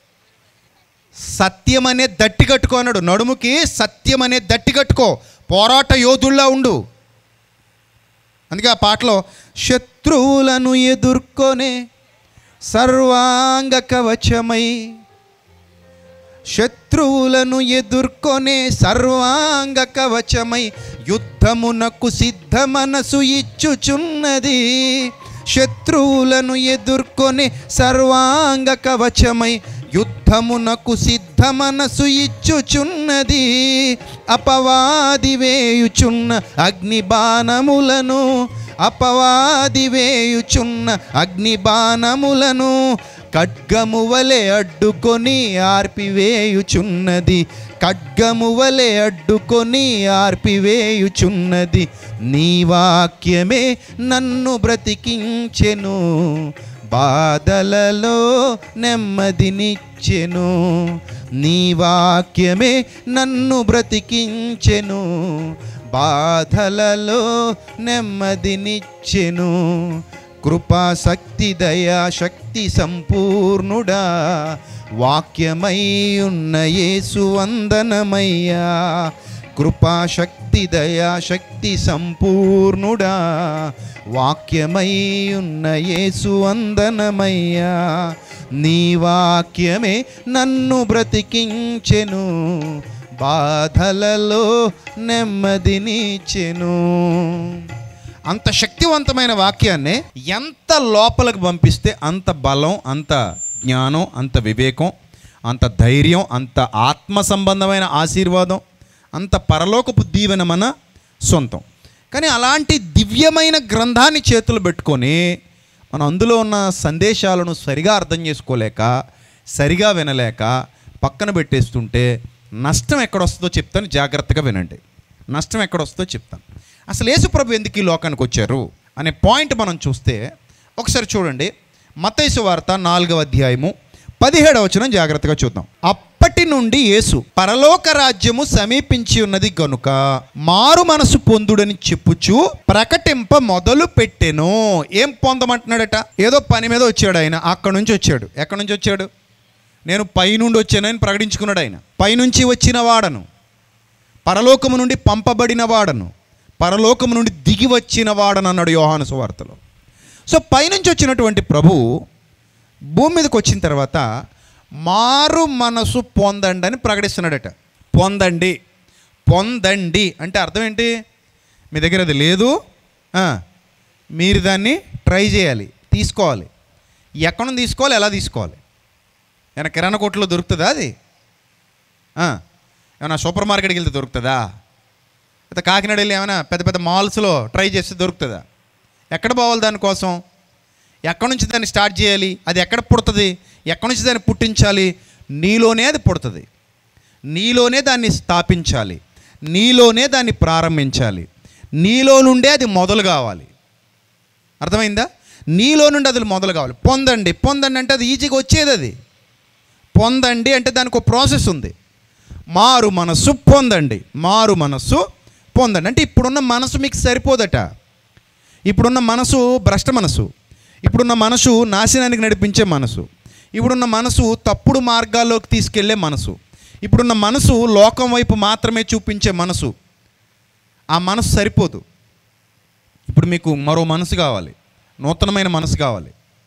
సత్యం అనే దట్టి కట్టుకో అన్నాడు నడుముకి సత్యం అనే దట్టి కట్టుకో పోరాట యోధుల్లా ఉండు అందుకే ఆ పాటలో శత్రువులను ఎదుర్కొనే సర్వాంగ కవచమై శత్రువులను ఎదుర్కొనే సర్వాంగ కవచమై యుద్ధమునకు సిద్ధ మనసు ఇచ్చుచున్నది శత్రువులను ఎదుర్కొనే సర్వాంగ కవచమై యుద్ధమునకు సిద్ధ మనసు ఇచ్చుచున్నది అపవాది వేయుచున్న అగ్ని బాణములను అపవాది వేయుచున్న అగ్ని బాణములను ఖడ్గము వలె అడ్డుకొని ఆర్పివేయుచున్నది ఖడ్గము వలె అడ్డుకొని ఆర్పివేయుచున్నది నీ వాక్యమే నన్ను బ్రతికించెను బాధలలో నెమ్మదినిచ్చెను నీ వాక్యమే నన్ను బ్రతికించెను బాధలలో నెమ్మదినిచ్చెను కృపా శక్తి దయా శక్తి సంపూర్ణుడా వాక్యమై ఉన్న యేసు వందనమయ్యా కృపా శక్తి దయా శక్తి సంపూర్ణుడా వాక్యమై ఉన్న యేసు వందనమయ్యా నీ వాక్యమే నన్ను బ్రతికించెను బాధలలో నెమ్మదినిచ్చెను అంత శక్తివంతమైన వాక్యాన్ని ఎంత లోపలికి పంపిస్తే అంత బలం అంత జ్ఞానం అంత వివేకం అంత ధైర్యం అంత ఆత్మ సంబంధమైన ఆశీర్వాదం అంత పరలోకపు దీవెన మన సొంతం కానీ అలాంటి దివ్యమైన గ్రంథాన్ని చేతులు పెట్టుకొని మనం అందులో ఉన్న సందేశాలను సరిగా అర్థం చేసుకోలేక సరిగా వినలేక పక్కన పెట్టేస్తుంటే నష్టం ఎక్కడొస్తుందో చెప్తాను జాగ్రత్తగా వినండి నష్టం ఎక్కడొస్తుందో చెప్తాను అసలు యేసుప్రభు ఎందుకు ఈ లోకానికి వచ్చారు అనే పాయింట్ మనం చూస్తే ఒకసారి చూడండి మతైసు వార్త నాలుగవ అధ్యాయము పదిహేడవ వచనం జాగ్రత్తగా చూద్దాం అప్పటి నుండి యేసు పరలోక రాజ్యము సమీపించి ఉన్నది గనుక మారు మనసు పొందుడని చెప్పుచు ప్రకటింప మొదలు పెట్టెను ఏం పొందమంటున్నాడట ఏదో పని మీద వచ్చాడు ఆయన అక్కడి నుంచి వచ్చాడు ఎక్కడి నుంచి వచ్చాడు నేను పైనుండి వచ్చానని ప్రకటించుకున్నాడు ఆయన పైనుంచి వచ్చిన వాడను పరలోకము నుండి పంపబడిన వాడను పరలోకము నుండి దిగి వచ్చిన వాడను అన్నాడు యోహాను సువార్తలో సో పైనుంచి వచ్చినటువంటి ప్రభు భూమి మీదకి వచ్చిన తర్వాత మారు మనసు పొందండి అని ప్రకటిస్తున్నాడట పొందండి పొందండి అంటే అర్థం ఏంటి మీ దగ్గర అది లేదు ఆ, మీరు దాన్ని ట్రై చేయాలి తీసుకోవాలి ఎక్కడ నుంచి తీసుకోవాలి ఎలా తీసుకోవాలి ఏమైనా కిరాణా కొట్లో దొరుకుతుందా అది ఆ, ఏమైనా సూపర్ మార్కెట్కి వెళ్తే దొరుకుతుందా లేదా కాకినాడ వెళ్ళి ఏమైనా పెద్ద పెద్ద మాల్స్లో ట్రై చేస్తే దొరుకుతుందా ఎక్కడ పోవాలి దానికోసం ఎక్కడి నుంచి దాన్ని స్టార్ట్ చేయాలి అది ఎక్కడ పుడుతుంది ఎక్కడి నుంచి దాన్ని పుట్టించాలి నీలోనే అది పుడుతుంది నీలోనే దాన్ని స్థాపించాలి నీలోనే దాన్ని ప్రారంభించాలి నీలో నుండే అది మొదలు కావాలి అర్థమైందా నీలో నుండి అది మొదలు కావాలి పొందండి పొందండి అంటే అది ఈజీగా వచ్చేది అది పొందండి అంటే దానికి ఒక ప్రాసెస్ ఉంది మారు మనస్సు పొందండి మారు మనస్సు పొందండి అంటే ఇప్పుడున్న మనసు మీకు సరిపోదట ఇప్పుడున్న మనసు భ్రష్ట మనసు ఇప్పుడున్న మనసు నాశనానికి నడిపించే మనసు ఇప్పుడున్న మనసు తప్పుడు మార్గాల్లోకి తీసుకెళ్లే మనసు ఇప్పుడున్న మనసు లోకం వైపు మాత్రమే చూపించే మనసు ఆ మనసు సరిపోదు ఇప్పుడు మీకు మరో మనసు కావాలి నూతనమైన మనసు కావాలి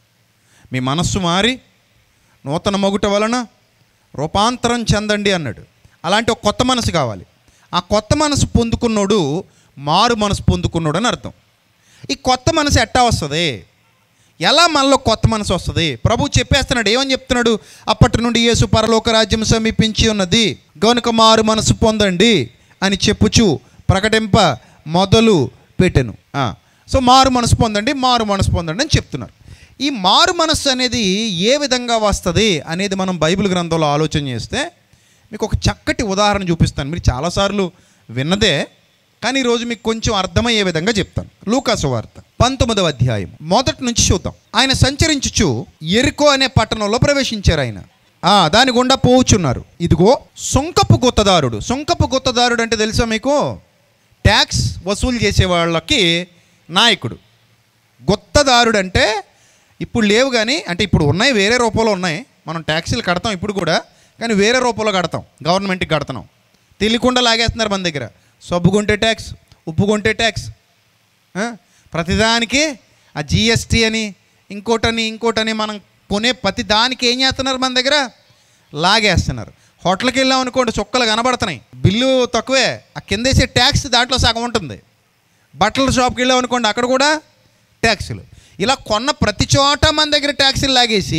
మీ మనస్సు మారి నూతన మొగుట వలన రూపాంతరం చెందండి అన్నాడు అలాంటి ఒక కొత్త మనసు కావాలి ఆ కొత్త మనసు పొందుకున్నోడు మారు మనసు పొందుకున్నాడు అని అర్థం ఈ కొత్త మనసు ఎట్టా వస్తుంది ఎలా మనలో కొత్త మనసు వస్తుంది ప్రభు చెప్పేస్తున్నాడు ఏమని చెప్తున్నాడు అప్పటి నుండి యేసు పరలోక రాజ్యం సమీపించి ఉన్నది గనుక మారు మనసు పొందండి అని చెప్పుచు ప్రకటింప మొదలు పెట్టెను ఆ, సో మారు మనసు పొందండి మారు మనసు పొందండి అని చెప్తున్నారు ఈ మారు మనస్సు అనేది ఏ విధంగా వస్తుంది అనేది మనం బైబిల్ గ్రంథంలో ఆలోచన చేస్తే మీకు ఒక చక్కటి ఉదాహరణ చూపిస్తాను మీరు చాలాసార్లు విన్నదే కానీ ఈరోజు మీకు కొంచెం అర్థమయ్యే విధంగా చెప్తాను లూకాసు వార్త పంతొమ్మిదవ అధ్యాయం మొదటి నుంచి చూద్దాం ఆయన సంచరించుచు ఎరుకో అనే పట్టణంలో ప్రవేశించారు ఆయన ఆ, దాని గుండా పోవుచున్నారు ఇదిగో సొంకపు గుత్తదారుడు సొంకపు గుత్తదారుడు అంటే తెలుసా మీకు ట్యాక్స్ వసూలు చేసే వాళ్ళకి నాయకుడు గుత్తదారుడు అంటే ఇప్పుడు లేవు కానీ అంటే ఇప్పుడు ఉన్నాయి వేరే రూపంలో ఉన్నాయి మనం ట్యాక్సీలు కడతాం ఇప్పుడు కూడా కానీ వేరే రూపంలో కడతాం గవర్నమెంట్కి కడతాం తెలియకుండా లాగేస్తున్నారు మన దగ్గర సబ్బు కొంటే ట్యాక్స్ ఉప్పు కొంటే ట్యాక్స్ ఆ? ప్రతిదానికి ఆ జిఎస్టీ అని ఇంకోటని ఇంకోటని మనం కొనే ప్రతి దానికి ఏం చేస్తున్నారు మన దగ్గర లాగేస్తున్నారు హోటల్కి వెళ్ళాం అనుకోండి చుక్కలు కనబడుతున్నాయి బిల్లు తక్కువే ఆ కిందేసే ట్యాక్స్ దాంట్లో సగం ఉంటుంది బట్టల షాప్కి వెళ్ళాం అనుకోండి అక్కడ కూడా ట్యాక్సులు ఇలా కొన్న ప్రతి చోట మన దగ్గర ట్యాక్సీలు లాగేసి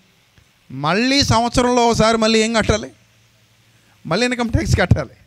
మళ్ళీ సంవత్సరంలో ఒకసారి మళ్ళీ ఏం కట్టాలి మళ్ళీ ఇన్కమ్ ట్యాక్స్ కట్టాలి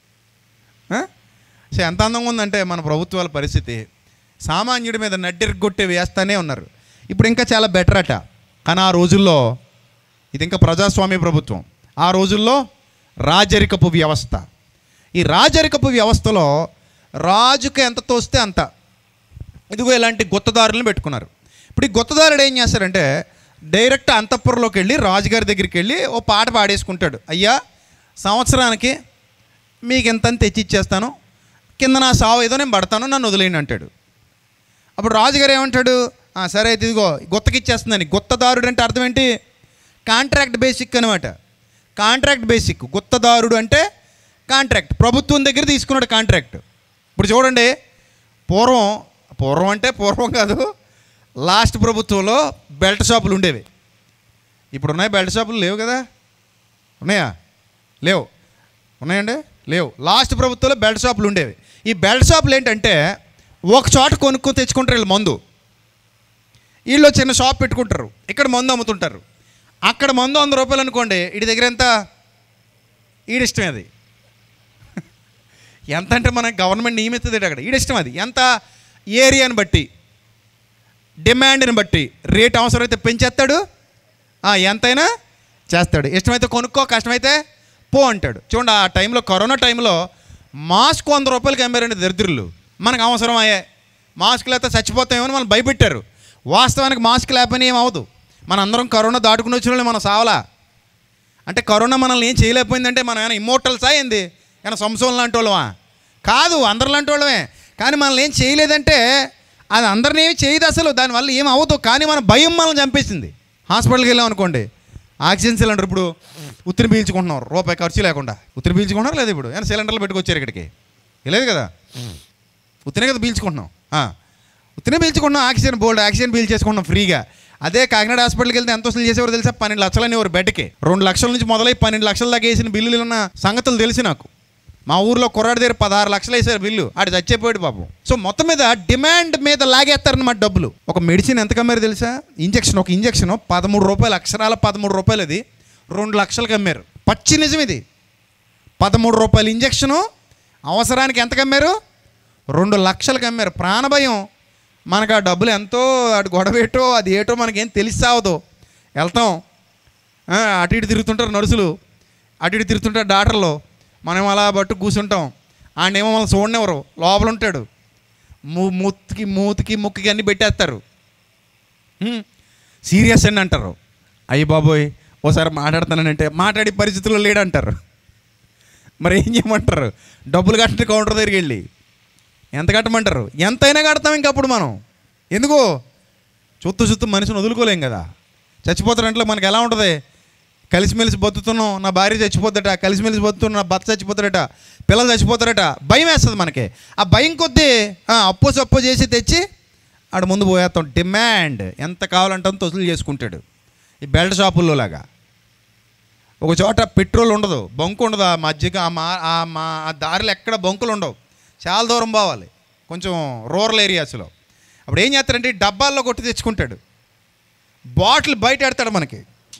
ఆ? సో ఎంత అందంగా ఉందంటే మన ప్రభుత్వాల పరిస్థితి సామాన్యుడి మీద నడ్డిరగొట్టే వేస్తానే ఉన్నారు ఇప్పుడు ఇంకా చాలా బెటర్ అట కానీ ఆ రోజుల్లో ఇది ఇంకా ప్రజాస్వామ్య ప్రభుత్వం ఆ రోజుల్లో రాజరికపు వ్యవస్థ ఈ రాజరికపు వ్యవస్థలో రాజుకి ఎంత తోస్తే అంత ఇదిగో ఇలాంటి గుత్తదారులను పెట్టుకున్నారు ఇప్పుడు ఈ గుత్తదారుడు ఏం చేస్తారంటే డైరెక్ట్ అంతఃపురంలోకి వెళ్ళి రాజుగారి దగ్గరికి వెళ్ళి ఓ పాట పాడేసుకుంటాడు అయ్యా సంవత్సరానికి మీకు ఎంత తెచ్చి ఇచ్చేస్తాను కింద నా సావు ఏదో నేను పడతాను నన్ను వదిలేయండి అంటాడు అప్పుడు రాజుగారు ఏమంటాడు "ఆ, సరే అయితే ఇదిగో గుత్తకి ఇచ్చేస్తుందని గుత్తదారుడు అంటే అర్థం ఏంటి కాంట్రాక్ట్ బేసిక్ అనమాట కాంట్రాక్ట్ బేసిక్ గుత్తదారుడు అంటే కాంట్రాక్ట్ ప్రభుత్వం దగ్గర తీసుకున్నాడు కాంట్రాక్ట్ ఇప్పుడు చూడండి పూర్వం పూర్వం అంటే పూర్వం కాదు లాస్ట్ ప్రభుత్వంలో బెల్ట్ షాపులు ఉండేవి ఇప్పుడు ఉన్నాయి బెల్ట్ షాపులు లేవు కదా ఉన్నాయా లేవు ఉన్నాయండి లేవు లాస్ట్ ప్రభుత్వంలో బెల్ట్ షాపులు ఉండేవి ఈ బెల్ట్ షాపులు ఏంటంటే ఒక చోట కొనుక్కొని తెచ్చుకుంటారు వీళ్ళు మందు వీళ్ళు చిన్న షాప్ పెట్టుకుంటారు ఇక్కడ మందు అమ్ముతుంటారు అక్కడ మందు వంద రూపాయలు అనుకోండి వీడి దగ్గర ఎంత ఈడిష్టమే అది ఎంత అంటే మన గవర్నమెంట్ నియమిస్తుంది అక్కడ ఈడిష్టం అది ఎంత ఏరియాని బట్టి డిమాండ్ని బట్టి రేట్ అవసరమైతే పెంచేస్తాడు ఆ, ఎంతైనా చేస్తాడు ఇష్టమైతే కొనుక్కో కష్టమైతే పో అంటాడు చూడండి ఆ టైంలో కరోనా టైంలో మాస్క్ వంద రూపాయలకి అమ్మారండి దరిద్రులు మనకు అవసరం అయ్యే మాస్క్ లేకపోతే చచ్చిపోతామని మనం భయపెట్టారు వాస్తవానికి మాస్క్ లేకపోయినా ఏం అవ్వదు మన అందరం కరోనా దాటుకుని వచ్చిన వాళ్ళు మనం సావలా అంటే కరోనా మనల్ని ఏం చేయలేకపోయిందంటే మనం ఏమైనా ఇమ్మోర్టల్సా ఏంది ఏమైనా సంసోన్ లాంటి వాళ్ళమా కాదు అందరి లాంటి వాళ్ళమే కానీ మనల్ని ఏం చేయలేదంటే అది అందరిని ఏమి చేయదు అసలు దానివల్ల ఏం అవ్వదు కానీ మన భయం మనల్ని చంపేసింది హాస్పిటల్కి వెళ్ళాం అనుకోండి ఆక్సిజన్ సిలిండర్ ఇప్పుడు ఉత్తిని పీల్చుకుంటున్నారు రూపాయి ఖర్చు లేకుండా ఉత్తిని పీల్చుకుంటున్నారు లేదు ఇప్పుడు ఏమైనా సిలిండర్లు పెట్టుకొచ్చారు ఇక్కడికి లేదు కదా ఉత్తినే కదా పీల్చుకుంటున్నాం ఆ. ఉత్తినే పీల్చుకుంటున్నాం ఆక్సిజన్ బోల్డ్ ఆక్సిజన్ పీల్ చేసుకుంటున్నాం ఫ్రీగా అదే కాకినాడ హాస్పిటల్కి వెళ్తే ఎంత వసూలు చేసేవారు తెలుసా పన్నెండు లక్షలు అనేవారు బెడ్కి రెండు లక్షల నుంచి మొదలై పన్నెండు లక్షల దాకా వేసిన బిల్లులు ఉన్న సంగతులు తెలిసి నాకు మా ఊర్లో కుర్రాడి దగ్గర పదహారు లక్షలు వేసారు బిల్లు ఆడు చచ్చిపోయాడు పాపం సో మొత్తం మీద డిమాండ్ మీద లాగేస్తారన్నమాట డబ్బులు ఒక మెడిసిన్ ఎంత కమ్మారు తెలుసా ఇంజక్షన్ ఒక ఇంజక్షన్ పదమూడు రూపాయలు అక్షరాల పదమూడు రూపాయలు అది రెండు లక్షలకు అమ్మారు పచ్చి నిజం ఇది పదమూడు రూపాయల ఇంజక్షను అవసరానికి ఎంత కమ్మారు రెండు లక్షలకు అమ్మారు ప్రాణభయం మనకు ఆ డబ్బులు ఎంతో అటు గొడవ ఏటో అది ఏటో మనకేం తెలిసి సావదు వెళ్తాం ఆ, అటు ఇటు తిరుగుతుంటారు నర్సులు అటు ఇటు తిరుగుతుంటారు డాక్టర్లు మనం అలా పట్టు కూర్చుంటాం ఆయనేమో మనం చూడనివ్వరు లోపల ఉంటాడు మూ మూతికి మూతికి ముక్కుకి అన్నీ పెట్టేస్తారు హ్మ్. సీరియస్ అండి అంటారు అయ్యి బాబోయ్ ఓసారి మాట్లాడతానంటే మాట్లాడే పరిస్థితుల్లో లేడంటారు మరి ఏం చేయమంటారు డబ్బులు కట్టిన కౌంటర్ దగ్గరికి వెళ్ళి ఎంత కట్టమంటారు ఎంతైనా కడతాం ఇంకప్పుడు మనం ఎందుకు చుత్తు చుత్తు మనిషిని వదులుకోలేం కదా చచ్చిపోతారంటే మనకి ఎలా ఉంటుంది కలిసిమెలిసి బతుకుతున్నాం నా భార్య చచ్చిపోద్దట కలిసిమెలిసి బతుకుతున్నాం నా భర్త చచ్చిపోతాడట పిల్లలు చచ్చిపోతారట భయం వేస్తుంది మనకి ఆ భయం కొద్దీ ఆ, అప్పు సప్పు చేసి తెచ్చి ఆడ ముందు పోయేస్తాం డిమాండ్ ఎంత కావాలంటే అంత వసూలు చేసుకుంటాడు ఈ బెల్ట్ షాపుల్లో లాగా ఒక చోట పెట్రోల్ ఉండదు బంకు ఉండదు ఆ మధ్యగా ఆ మా ఆ మా ఆ దారిలో ఎక్కడ బంకులు ఉండవు చాలా దూరం పోవాలి కొంచెం రూరల్ ఏరియాస్లో అప్పుడు ఏం చేస్తారంటే ఈ డబ్బాల్లో కొట్టి తెచ్చుకుంటాడు బాటిల్ బయట ఎడతాడు మనకి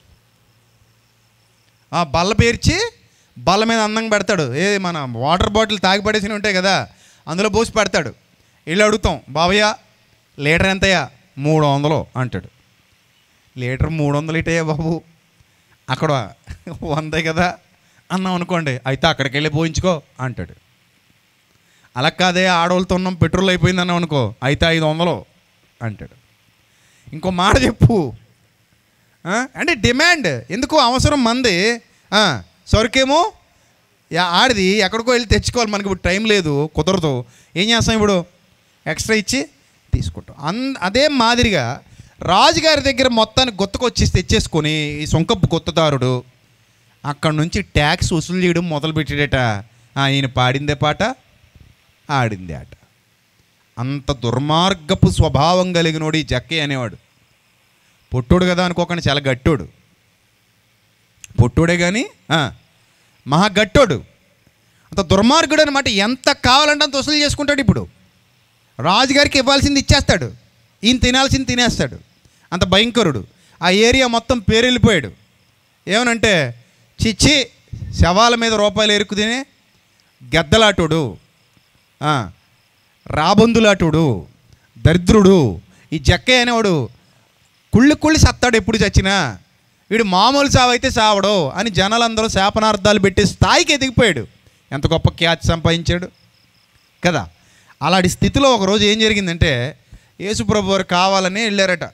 ఆ బల్ల పేర్చి బల్ల మీద అందంగా పెడతాడు ఏ మన వాటర్ బాటిల్ తాగి పడేసి ఉంటాయి కదా అందులో పోసి పెడతాడు వెళ్ళి అడుగుతాం బావయ్య లీటర్ ఎంతయ్యా మూడు వందలు అంటాడు లీటర్ మూడు వందలు ఇటయ్యా బాబు అక్కడ వందే కదా అన్నాం అనుకోండి అయితే అక్కడికి వెళ్ళి పోయించుకో అంటాడు అలా కాదే ఆడవాళ్ళతో ఉన్నాం పెట్రోల్ అయిపోయింది అన్నాం అనుకో అయితే ఐదు వందలు అంటాడు ఇంకో మాట చెప్పు ఆ? అంటే డిమాండ్ ఎందుకు అవసరం మంది ఆ, సరుకేమో యా- ఆడిది ఎక్కడికో వెళ్ళి తెచ్చుకోవాలి మనకి ఇప్పుడు టైం లేదు కుదరదు ఏం చేస్తాం ఇప్పుడు ఎక్స్ట్రా ఇచ్చి తీసుకుంటాం అన్ అదే మాదిరిగా రాజుగారి దగ్గర మొత్తాన్ని గుత్తకొచ్చేసి తెచ్చేసుకొని ఈ సొంకపు గుత్తదారుడు అక్కడ నుంచి ట్యాక్స్ వసూలు చేయడం మొదలుపెట్టాడట ఆ, ఈయన పాడిందే పాట ఆడిందే ఆట అంత దుర్మార్గపు స్వభావం కలిగినోడు ఈ జక్కే అనేవాడు పొట్టోడు కదా అనుకోకుండా చాలా గట్టోడు పొట్టోడే కానీ మహా గట్టోడు అంత దుర్మార్గుడు అనమాట ఎంత కావాలంటే అంత వసూలు చేసుకుంటాడు ఇప్పుడు రాజుగారికి ఇవ్వాల్సింది ఇచ్చేస్తాడు ఈయన తినాల్సింది తినేస్తాడు అంత భయంకరుడు ఆ ఏరియా మొత్తం పేరెళ్ళిపోయాడు ఏమనంటే చిచ్చి శవాల మీద రూపాయలు ఎరుకు తినే గద్దలాటుడు ఆ, రాబందులాటుడు దరిద్రుడు ఈ జక్క అనేవాడు కుళ్ళి కుళ్ళి సత్తాడు ఎప్పుడు చచ్చినా వీడు మామూలు సావైతే సావడు అని జనాలందరూ శాపనార్థాలు పెట్టే స్థాయికి ఎదిగిపోయాడు ఎంత గొప్ప ఖ్యాతి సంపాదించాడు కదా అలాంటి స్థితిలో ఒకరోజు ఏం జరిగిందంటే యేసుప్రభు వారు కావాలని వెళ్ళారట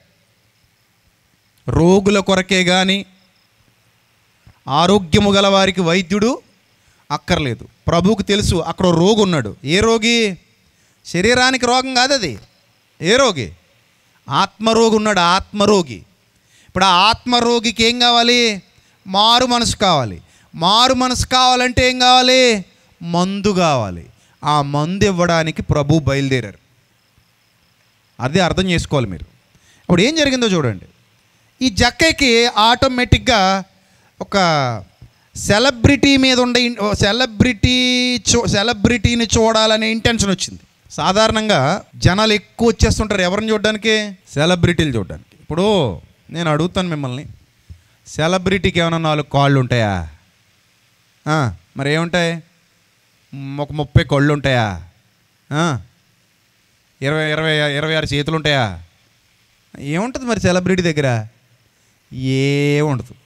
రోగుల కొరకే కానీ ఆరోగ్యము గల వారికి వైద్యుడు అక్కర్లేదు ప్రభువుకు తెలుసు అక్కడ ఓ రోగి ఉన్నాడు ఏ రోగి శరీరానికి రోగం కాదు అది ఏ రోగి ఆత్మరోగి ఉన్నాడు ఆత్మరోగి ఇప్పుడు ఆ ఆత్మరోగికి ఏం కావాలి మారు మనసు కావాలి మారు మనసు కావాలంటే ఏం కావాలి మందు కావాలి ఆ మందు ఇవ్వడానికి ప్రభు బయలుదేరారు అదే అర్థం చేసుకోవాలి మీరు ఇప్పుడు ఏం జరిగిందో చూడండి ఈ జక్కకి ఆటోమేటిక్గా ఒక సెలబ్రిటీ మీద ఉండే ఇన్- ఓ సెలబ్రిటీ చూ సెలబ్రిటీని చూడాలనే ఇంటెన్షన్ వచ్చింది సాధారణంగా జనాలు ఎక్కువ వచ్చేస్తుంటారు ఎవరిని చూడడానికి సెలబ్రిటీలు చూడడానికి ఇప్పుడు నేను అడుగుతాను మిమ్మల్ని సెలబ్రిటీకి ఏమైనా నాలుగు కాళ్ళు ఉంటాయా ఆ, మరి ఏముంటాయి మ్, ఒక ముప్పై కళ్ళు ఉంటాయా ఆ, ఇరవై ఇరవై ఇరవై ఆరు చేతులు ఉంటాయా ఏముంటుంది మరి సెలబ్రిటీ దగ్గర ఏముండదు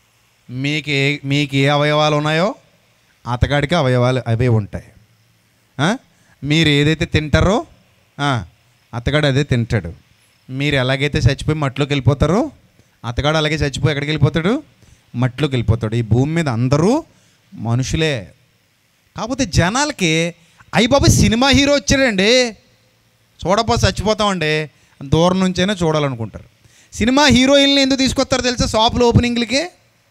మీకు ఏ మీకు ఏ అవయవాలు ఉన్నాయో అతగాడికి అవయవాలు అవే ఉంటాయి ఆ? మీరు ఏదైతే తింటారో ఆ, అతగాడు అదే తింటాడు మీరు ఎలాగైతే చచ్చిపోయి మట్లోకి వెళ్ళిపోతారో అతగాడు అలాగే చచ్చిపోయి ఎక్కడికి వెళ్ళిపోతాడు మట్లోకి వెళ్ళిపోతాడు ఈ భూమి మీద అందరూ మనుషులే కాకపోతే జనాలకి అయ్యి బాబు సినిమా హీరో వచ్చాడండి చూడపో చచ్చిపోతామండి దూరం నుంచైనా చూడాలనుకుంటారు సినిమా హీరోయిన్లు ఎందుకు తీసుకొస్తారు తెలుసా షాపులు ఓపెనింగ్లకి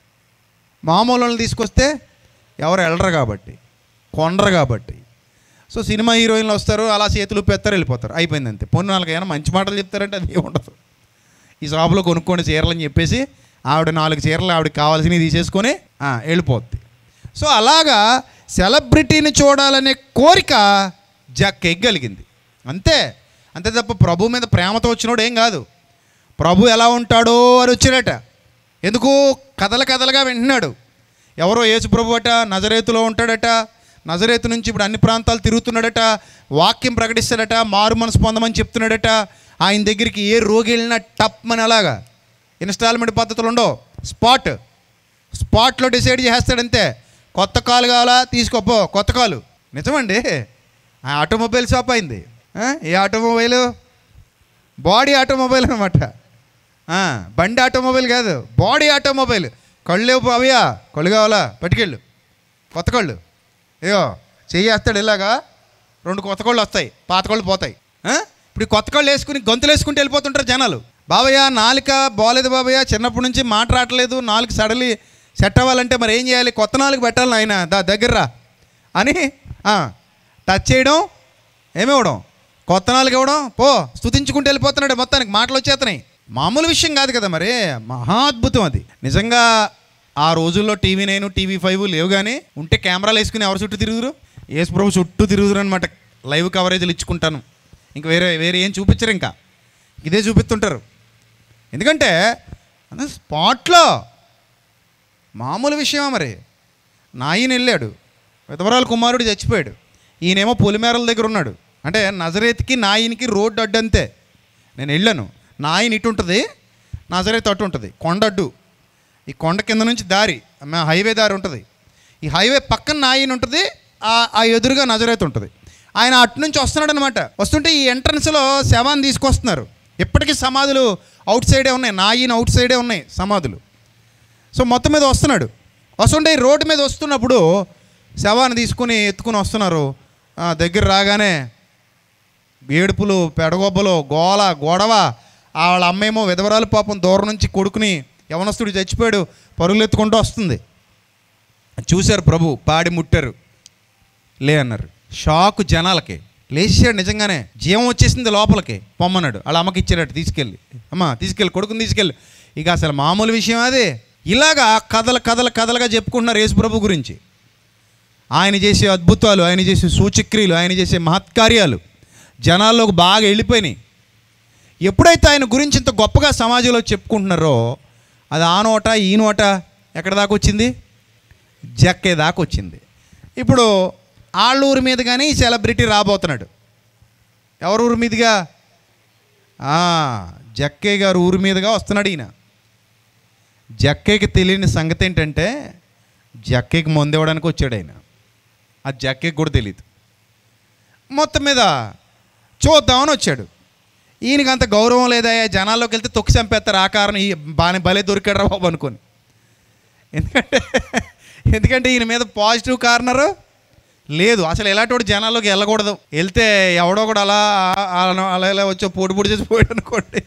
మామూలు వాళ్ళని తీసుకొస్తే ఎవరు వెళ్ళరు కాబట్టి కొండరు కాబట్టి సో సినిమా హీరోయిన్లు వస్తారు అలా చేతులు పెత్తారు వెళ్ళిపోతారు అయిపోయింది అంతే పొన్ను వాళ్ళకి ఏమైనా మంచి మాటలు చెప్తారంటే అది ఏమి ఉండదు ఈ షాపులో కొనుక్కోండి చీరలు అని చెప్పేసి ఆవిడ నాలుగు చీరలు ఆవిడకి కావాల్సినవి తీసేసుకొని ఆ, వెళ్ళిపోద్ది సో అలాగా సెలబ్రిటీని చూడాలనే కోరిక జక్ ఎగ్గలిగింది అంతే అంతే తప్ప ప్రభు మీద ప్రేమతో వచ్చినోడు ఏం కాదు ప్రభు ఎలా ఉంటాడో అని వచ్చాడట ఎందుకు కథల కథలుగా వింటున్నాడు ఎవరో యేసు ప్రభు అట నజరేతులో ఉంటాడట నజరేతు నుంచి ఇప్పుడు అన్ని ప్రాంతాలు తిరుగుతున్నాడట వాక్యం ప్రకటిస్తాడట మారు మనసు పొందమని చెప్తున్నాడట ఆయన దగ్గరికి ఏ రోగి వెళ్ళినా టప్ అని అలాగా ఇన్స్టాల్మెంట్ పద్ధతులు ఉండవు స్పాట్ స్పాట్లో డిసైడ్ చేస్తాడంతే కొత్త కాలు కావాలా తీసుకోపో కొత్త కాలు నిజమండి ఆ ఆటోమొబైల్ షాప్ అయింది ఆ, ఏ ఆటోమొబైల్ బాడీ ఆటోమొబైల్ అనమాట బండి ఆటోమొబైల్ కాదు బాడీ ఆటోమొబైల్ కళ్ళు లేవు అవియా కళ్ళు కావాలా పట్టుకెళ్ళు కొత్త కళ్ళు అయ్యో చెయ్యేస్తాడు ఇలాగా రెండు కొత్త కళ్ళు వస్తాయి పాత కళ్ళు పోతాయి ఆ? ఇప్పుడు ఈ కొత్త కళ్ళు వేసుకుని గొంతులు వేసుకుంటూ వెళ్ళిపోతుంటారు జనాలు బాబయ్య నాలుక బాగలేదు బాబయ్య చిన్నప్పటి నుంచి మాట రావట్లేదు నాలుగు సడలి సెట్ అవ్వాలంటే మరి ఏం చేయాలి కొత్త నాలుగు పెట్టాలి ఆయన దా దగ్గర రా అని ఆ, టచ్ చేయడం ఏమివ్వడం కొత్త నాలుగు ఇవ్వడం పో స్తుతించుకుంటూ వెళ్ళిపోతున్నాడు మొత్తానికి మాటలు వచ్చేస్తున్నాయి మామూలు విషయం కాదు కదా మరి మహా అద్భుతం అది నిజంగా ఆ రోజుల్లో టీవీ నైన్ టీవీ ఫైవ్ లేవు కానీ ఉంటే కెమెరాలు వేసుకుని ఎవరి చుట్టూ తిరుగుదురు యేసు ప్రభు చుట్టూ తిరుగుదురు అనమాట లైవ్ కవరేజ్లు ఇచ్చుకుంటాను ఇంక వేరే వేరే ఏం చూపించరు ఇంకా ఇదే చూపిస్తుంటారు ఎందుకంటే అన్న స్పాట్లో మామూలు విషయమా మరి నాయన వెళ్ళాడు విధవరాల కుమారుడు చచ్చిపోయాడు ఈయనేమో పొలిమేరల దగ్గర ఉన్నాడు అంటే నజరేత్కి నాయనికి రోడ్డు అడ్డు అంతే నేను వెళ్ళాను నాయన ఇటు ఉంటుంది నజరేత్ అటు ఉంటుంది కొండ అడ్డు ఈ కొండ కింద నుంచి దారి మా హైవే దారి ఉంటుంది ఈ హైవే పక్కన నాయన ఉంటుంది ఆ ఆ ఎదురుగా నజరేత్ ఉంటుంది ఆయన అటు నుంచి వస్తున్నాడు అనమాట వస్తుంటే ఈ ఎంట్రన్స్లో శవాన్ని తీసుకొస్తున్నారు ఇప్పటికీ సమాధులు అవుట్ సైడే ఉన్నాయి నా ఈయన అవుట్ సైడే ఉన్నాయి సమాధులు సో మొత్తం మీద వస్తున్నాడు వస్తుంటే ఈ రోడ్డు మీద వస్తున్నప్పుడు శవాన్ని తీసుకుని ఎత్తుకుని వస్తున్నారు ఆ, దగ్గర రాగానే ఏడుపులు పెడగొబ్బలు గోల గొడవ ఆ వాళ్ళ అమ్మేమో విధవరాలు పాపం దూరం నుంచి కొడుకుని యవనస్తుడు చచ్చిపోయాడు పరుగులు ఎత్తుకుంటూ వస్తుంది చూశారు ప్రభు పాడి ముట్టారు లే అన్నారు షాక్ జనాలకి లేచాడు నిజంగానే జీవం వచ్చేసింది లోపలికి పొమ్మన్నాడు వాళ్ళ అమ్మకి ఇచ్చాడట తీసుకెళ్ళి అమ్మ తీసుకెళ్ళి కొడుకుని తీసుకెళ్ళి ఇక అసలు మామూలు విషయం అది ఇలాగా కథలు కథలు కథలుగా చెప్పుకుంటున్నారు యేసు ప్రభు గురించి ఆయన చేసే అద్భుతాలు ఆయన చేసే సూచక్రియలు ఆయన చేసే మహత్కార్యాలు జనాల్లోకి బాగా వెళ్ళిపోయినాయి ఎప్పుడైతే ఆయన గురించి ఇంత గొప్పగా సమాజంలో చెప్పుకుంటున్నారో అది ఆ నోట ఈ నోట ఎక్కడ దాకా వచ్చింది జక్కే దాకా వచ్చింది ఇప్పుడు ఆళ్ళూరు మీద కానీ ఈ సెలబ్రిటీ రాబోతున్నాడు ఎవరు ఊరి మీదుగా ఆ, జక్కే గారు ఊరి మీదుగా వస్తున్నాడు ఈయన జక్కేకి తెలియని సంగతి ఏంటంటే జక్కేకి మందు ఇవ్వడానికి వచ్చాడు ఆయన ఆ జక్కేకి కూడా తెలియదు మొత్తం మీద చూద్దామని వచ్చాడు ఈయనకి అంత గౌరవం లేదా జనాల్లోకి వెళ్తే తొక్కి చంపేస్తారు ఆ కారణం ఈ బాగా భలే దొరికాడు రా బాబు అనుకొని ఎందుకంటే ఎందుకంటే ఈయన మీద పాజిటివ్ కార్నరు లేదు అసలు ఎలాంటి వాడు జనాల్లోకి వెళ్ళకూడదు వెళ్తే ఎవడో కూడా అలా అలా- అలా ఇలా వచ్చి పొడి పొడి చేసి పోయాడు అనుకోండి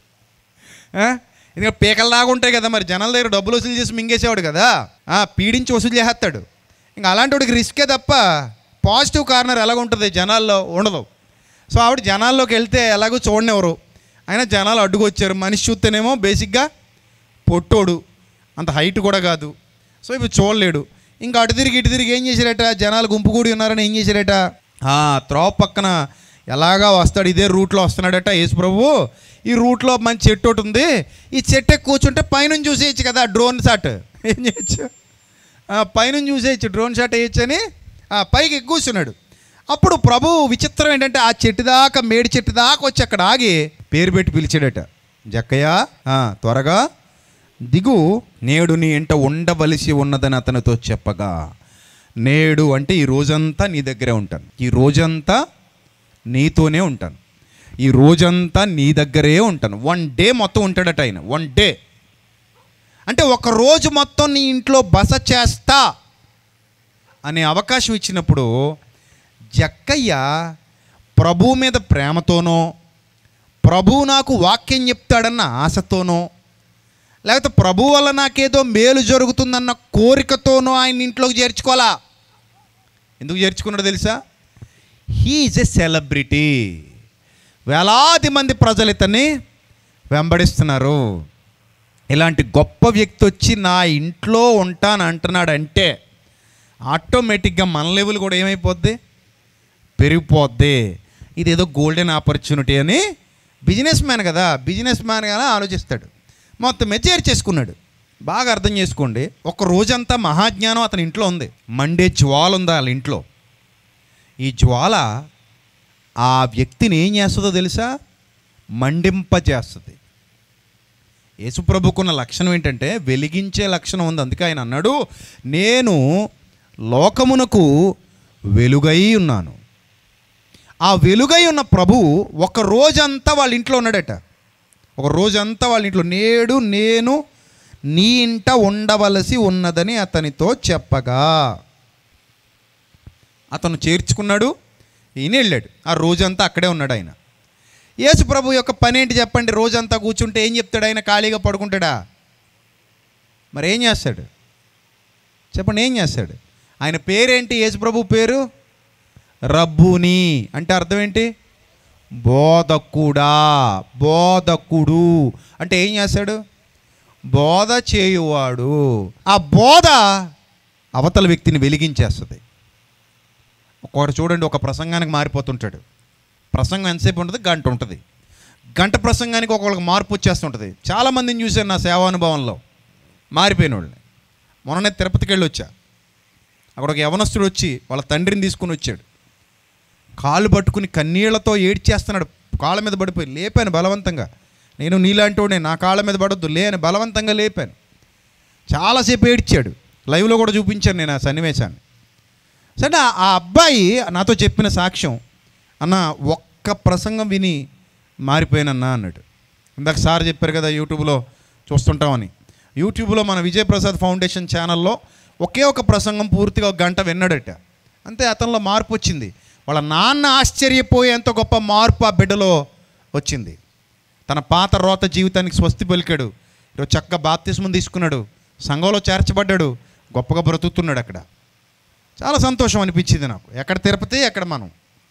ఆ? ఎందుకంటే పీకల దాకా ఉంటాయి కదా మరి జనాల దగ్గర డబ్బులు వసూలు చేసి మింగేసేవాడు కదా ఆ, పీడించి వసూలు చేసేస్తాడు ఇంకా అలాంటి వాడికి రిస్కే తప్ప పాజిటివ్ కార్నర్ ఎలాగ ఉంటుంది జనాల్లో ఉండదు సో ఆవిడ జనాల్లోకి వెళ్తే ఎలాగో చూడనివ్వరు అయినా జనాలు అడ్డుకొచ్చారు మనిషి చూస్తేనేమో బేసిక్గా పొట్టోడు అంత హైట్ కూడా కాదు సో ఇప్పుడు చూడలేడు ఇంకా అటు తిరిగి ఇటు తిరిగి ఏం చేశారట జనాలు గుంపు కూడి ఉన్నారని ఏం చేశారట ఆ, త్రోవ పక్కన ఎలాగా వస్తాడు ఇదే రూట్లో వస్తున్నాడట యేసు ప్రభు ఈ రూట్లో మంచి చెట్టు ఒకటి ఉంది ఈ చెట్టు ఎక్కి కూర్చుంటే పైనుంచి చూసేయచ్చు కదా డ్రోన్ షాట్ ఏం చేయొచ్చు ఆ, పైనుంచి చూసేయచ్చు డ్రోన్ షాట్ వేయచ్చు అని ఆ, పైకి ఎక్కి కూర్చున్నాడు అప్పుడు ప్రభు విచిత్రం ఏంటంటే ఆ చెట్టు దాకా మేడి చెట్టు దాకా వచ్చి అక్కడ ఆగి పేరు పెట్టి పిలిచాడట జక్కయ్య ఆ, త్వరగా దిగు నేడు నీ ఇంట ఉండవలసి ఉన్నదని అతనితో చెప్పగా నేడు అంటే ఈ రోజంతా నీ దగ్గరే ఉంటాను ఈ రోజంతా నీతోనే ఉంటాను ఈ రోజంతా నీ దగ్గరే ఉంటాను వన్ డే మొత్తం ఉంటాడట ఆయన వన్ డే అంటే ఒక రోజు మొత్తం నీ ఇంట్లో బస చేస్తా అనే అవకాశం ఇచ్చినప్పుడు జక్కయ్య ప్రభు మీద ప్రేమతోనో ప్రభు నాకు వాక్యం చెప్తాడన్న ఆశతోనో లేకపోతే ప్రభు వల్ల నాకేదో మేలు జరుగుతుందన్న కోరికతోనో ఆయన ఇంట్లోకి చేర్చుకోవాలా ఎందుకు చేర్చుకున్నాడో తెలుసా హీఈస్ ఎ సెలబ్రిటీ వేలాది మంది ప్రజలు ఇతన్ని వెంబడిస్తున్నారు ఇలాంటి గొప్ప వ్యక్తి వచ్చి నా ఇంట్లో ఉంటాను అంటున్నాడంటే ఆటోమేటిక్గా మన లెవెల్ కూడా ఏమైపోద్ది పెరిగిపోద్ది ఇది ఏదో గోల్డెన్ ఆపర్చునిటీ అని బిజినెస్ మ్యాన్ కదా బిజినెస్ మ్యాన్ కదా ఆలోచిస్తాడు మొత్తం మీద చేర్చేసుకున్నాడు బాగా అర్థం చేసుకోండి ఒక రోజంతా మహాజ్ఞానం అతని ఇంట్లో ఉంది మండే జ్వాల ఉంది వాళ్ళ ఇంట్లో ఈ జ్వాల ఆ వ్యక్తిని ఏం చేస్తుందో తెలుసా మండింపజేస్తుంది యేసుప్రభుకున్న లక్షణం ఏంటంటే వెలిగించే లక్షణం ఉంది అందుకే ఆయన అన్నాడు నేను లోకమునకు వెలుగై ఉన్నాను ఆ వెలుగై ఉన్న ప్రభు ఒక రోజంతా వాళ్ళ ఇంట్లో ఉన్నాడట ఒక రోజంతా వాళ్ళ ఇంట్లో నేడు నేను నీ ఇంట ఉండవలసి ఉన్నదని అతనితో చెప్పగా అతను చేర్చుకున్నాడు ఈయన వెళ్ళాడు ఆ రోజంతా అక్కడే ఉన్నాడు ఆయన యేసు ప్రభు యొక్క పని ఏంటి చెప్పండి రోజంతా కూర్చుంటే ఏం చెప్తాడు ఆయన ఖాళీగా పడుకుంటాడా మరి ఏం చేస్తాడు చెప్పండి ఏం చేస్తాడు ఆయన పేరేంటి యేసు ప్రభు పేరు రబ్బుని అంటే అర్థం ఏంటి బోధకుడా బోధకుడు అంటే ఏం చేస్తాడు బోధ చేయువాడు ఆ బోధ అవతల వ్యక్తిని వెలిగించేస్తుంది ఒక్కొక్కటి చూడండి ఒక ప్రసంగానికి మారిపోతుంటాడు ప్రసంగం ఎంతసేపు ఉంటుంది గంట ఉంటుంది గంట ప్రసంగానికి ఒక్కొక్కరికి మార్పు వచ్చేస్తుంటుంది చాలామందిని చూశాను నా సేవానుభవంలో మారిపోయిన వాళ్ళని మొన్ననే తిరుపతికి వెళ్ళి వచ్చా అక్కడ ఒక యవనస్తుడు వచ్చి వాళ్ళ తండ్రిని తీసుకుని వచ్చాడు కాళ్ళు పట్టుకుని కన్నీళ్లతో ఏడ్చేస్తున్నాడు కాళ్ళ మీద పడిపోయి లేపాను బలవంతంగా నేను నీలాంటి వాడిని నా కాళ్ళ మీద పడొద్దు లే అని బలవంతంగా లేపాను చాలాసేపు ఏడ్చాడు లైవ్లో కూడా చూపించాను నేను ఆ సన్నివేశాన్ని సరే ఆ- ఆ అబ్బాయి నాతో చెప్పిన సాక్ష్యం అన్న ఒక్క ప్రసంగం విని మారిపోయానన్నా అన్నాడు ఇందాక సార్ చెప్పారు కదా యూట్యూబ్లో చూస్తుంటామని యూట్యూబ్లో మన విజయప్రసాద్ ఫౌండేషన్ ఛానల్లో ఒకే ఒక ప్రసంగం పూర్తిగా ఒక గంట విన్నాడట అంతే అతనిలో మార్పు వచ్చింది వాళ్ళ నాన్న ఆశ్చర్యపోయేంత గొప్ప మార్పు ఆ బిడ్డలో వచ్చింది తన పాత రోత జీవితానికి స్వస్తి పలికాడు ఈరోజు చక్క బాప్తిస్మం తీసుకున్నాడు సంఘంలో చేర్చబడ్డాడు గొప్పగా బ్రతుకుతున్నాడు అక్కడ చాలా సంతోషం అనిపించింది నాకు ఎక్కడ తిరుపతి ఎక్కడ మనం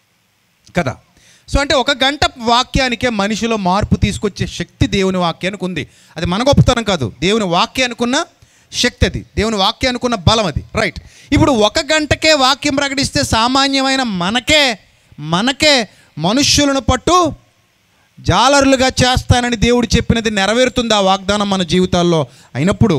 కదా సో అంటే ఒక గంట వాక్యానికే మనిషిలో మార్పు తీసుకొచ్చే శక్తి దేవుని వాక్యానికి ఉంది అది మన గొప్పతనం కాదు దేవుని వాక్యానికి ఉన్న శక్తి అది దేవుని వాక్యానికి ఉన్న బలం అది రైట్ ఇప్పుడు ఒక గంటకే వాక్యం ప్రకటిస్తే సామాన్యమైన మనకే మనకే మనుష్యులను పట్టు జాలరులుగా చేస్తానని దేవుడు చెప్పినది నెరవేరుతుంది ఆ వాగ్దానం మన జీవితాల్లో అయినప్పుడు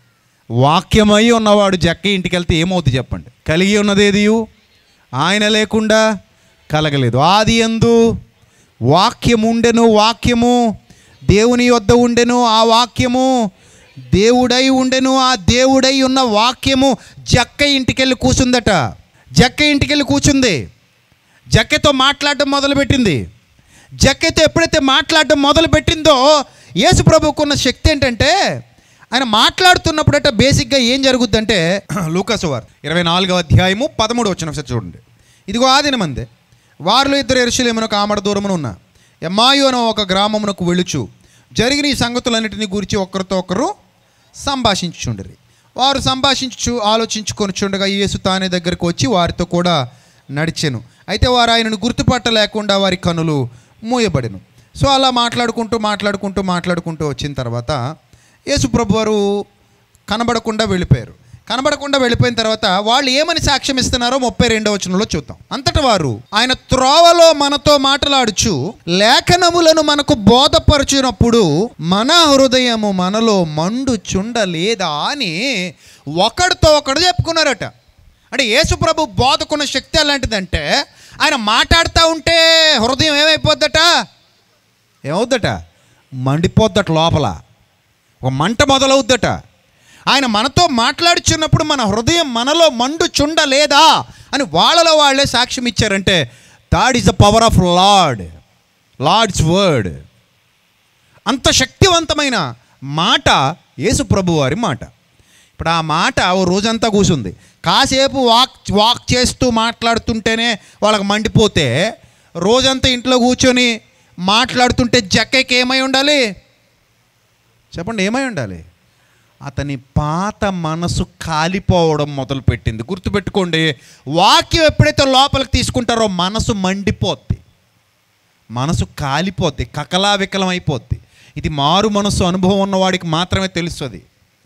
వాక్యమై ఉన్నవాడు జక్క ఇంటికి వెళ్తే ఏమవుతుంది చెప్పండి కలిగి ఉన్నది ఏదియు ఆయన లేకుండా కలగలేదు ఆది ఎందు వాక్యము ఉండెను వాక్యము దేవుని యొద్ద ఉండెను ఆ వాక్యము దేవుడై ఉండెను ఆ దేవుడై ఉన్న వాక్యము జక్క ఇంటికి వెళ్ళి కూర్చుందట జక్క ఇంటికి వెళ్ళి కూర్చుంది జక్కతో మాట్లాడడం మొదలుపెట్టింది జక్కతో ఎప్పుడైతే మాట్లాడడం మొదలుపెట్టిందో యేసు ప్రభువుకున్న శక్తి ఏంటంటే ఆయన మాట్లాడుతున్నప్పుడట బేసిక్గా ఏం జరుగుద్దంటే లూకాసు వారు ఇరవై నాలుగవ అధ్యాయము పదమూడు వచ్చిన ఒకసారి చూడండి ఇదిగో ఆ దినమందే వారిలో ఇద్దరు ఎరుసలేమునకు ఆమడ దూరమున ఉన్న ఎమ్మాయు అనే ఒక గ్రామమునకు వెళ్ళుచు జరిగిన ఈ సంగతులన్నిటిని గురించి ఒకరితో ఒకరు సంభాషించుచుండరి వారు సంభాషించు ఆలోచించుకొనిచుండగా యేసు తానే దగ్గరకు వచ్చి వారితో కూడా నడిచెను అయితే వారు ఆయనను గుర్తుపట్టలేకుండా వారి కనులు మూయబడెను సో అలా మాట్లాడుకుంటూ మాట్లాడుకుంటూ మాట్లాడుకుంటూ వచ్చిన తర్వాత యేసు ప్రభు వారు కనబడకుండా వెళ్ళిపోయారు కనబడకుండా వెళ్ళిపోయిన తర్వాత వాళ్ళు ఏమని సాక్ష్యం ఇస్తున్నారో ముప్పై రెండవ వచనంలో చూద్దాం అంతట వారు ఆయన త్రోవలో మనతో మాట్లాడుచు లేఖనములను మనకు బోధపరచినప్పుడు మన హృదయము మనలో మండు చుండలేదా అని ఒకడితో ఒకడు చెప్పుకున్నారట అంటే యేసు ప్రభు బోధకున్న శక్తి అలాంటిదంటే ఆయన మాట్లాడుతూ ఉంటే హృదయం ఏమైపోద్దట ఏమవుద్దట మండిపోద్దట లోపల ఒక మంట మొదలవుద్దట ఆయన మనతో మాట్లాడుచున్నప్పుడు మన హృదయం మనలో మండు చుండలేదా అని వాళ్ళలో వాళ్ళే సాక్ష్యం ఇచ్చారంటే that is the power of Lord Lord's word అంత శక్తివంతమైన మాట యేసు ప్రభు వారి మాట ఇప్పుడు ఆ మాట ఓ రోజంతా కూర్చుంది కాసేపు వాక్ వాక్ చేస్తూ మాట్లాడుతుంటేనే వాళ్ళకి మండిపోతే రోజంతా ఇంట్లో కూర్చొని మాట్లాడుతుంటే జక్కకి ఏమై ఉండాలి చెప్పండి ఏమై ఉండాలి అతని పాత మనసు కాలిపోవడం మొదలుపెట్టింది గుర్తుపెట్టుకోండి వాక్యం ఎప్పుడైతే లోపలికి తీసుకుంటారో మనసు మండిపోద్ది మనసు కాలిపోద్ది కకలా వికలం అయిపోద్ది ఇది మారు మనసు అనుభవం ఉన్నవాడికి మాత్రమే తెలుస్తుంది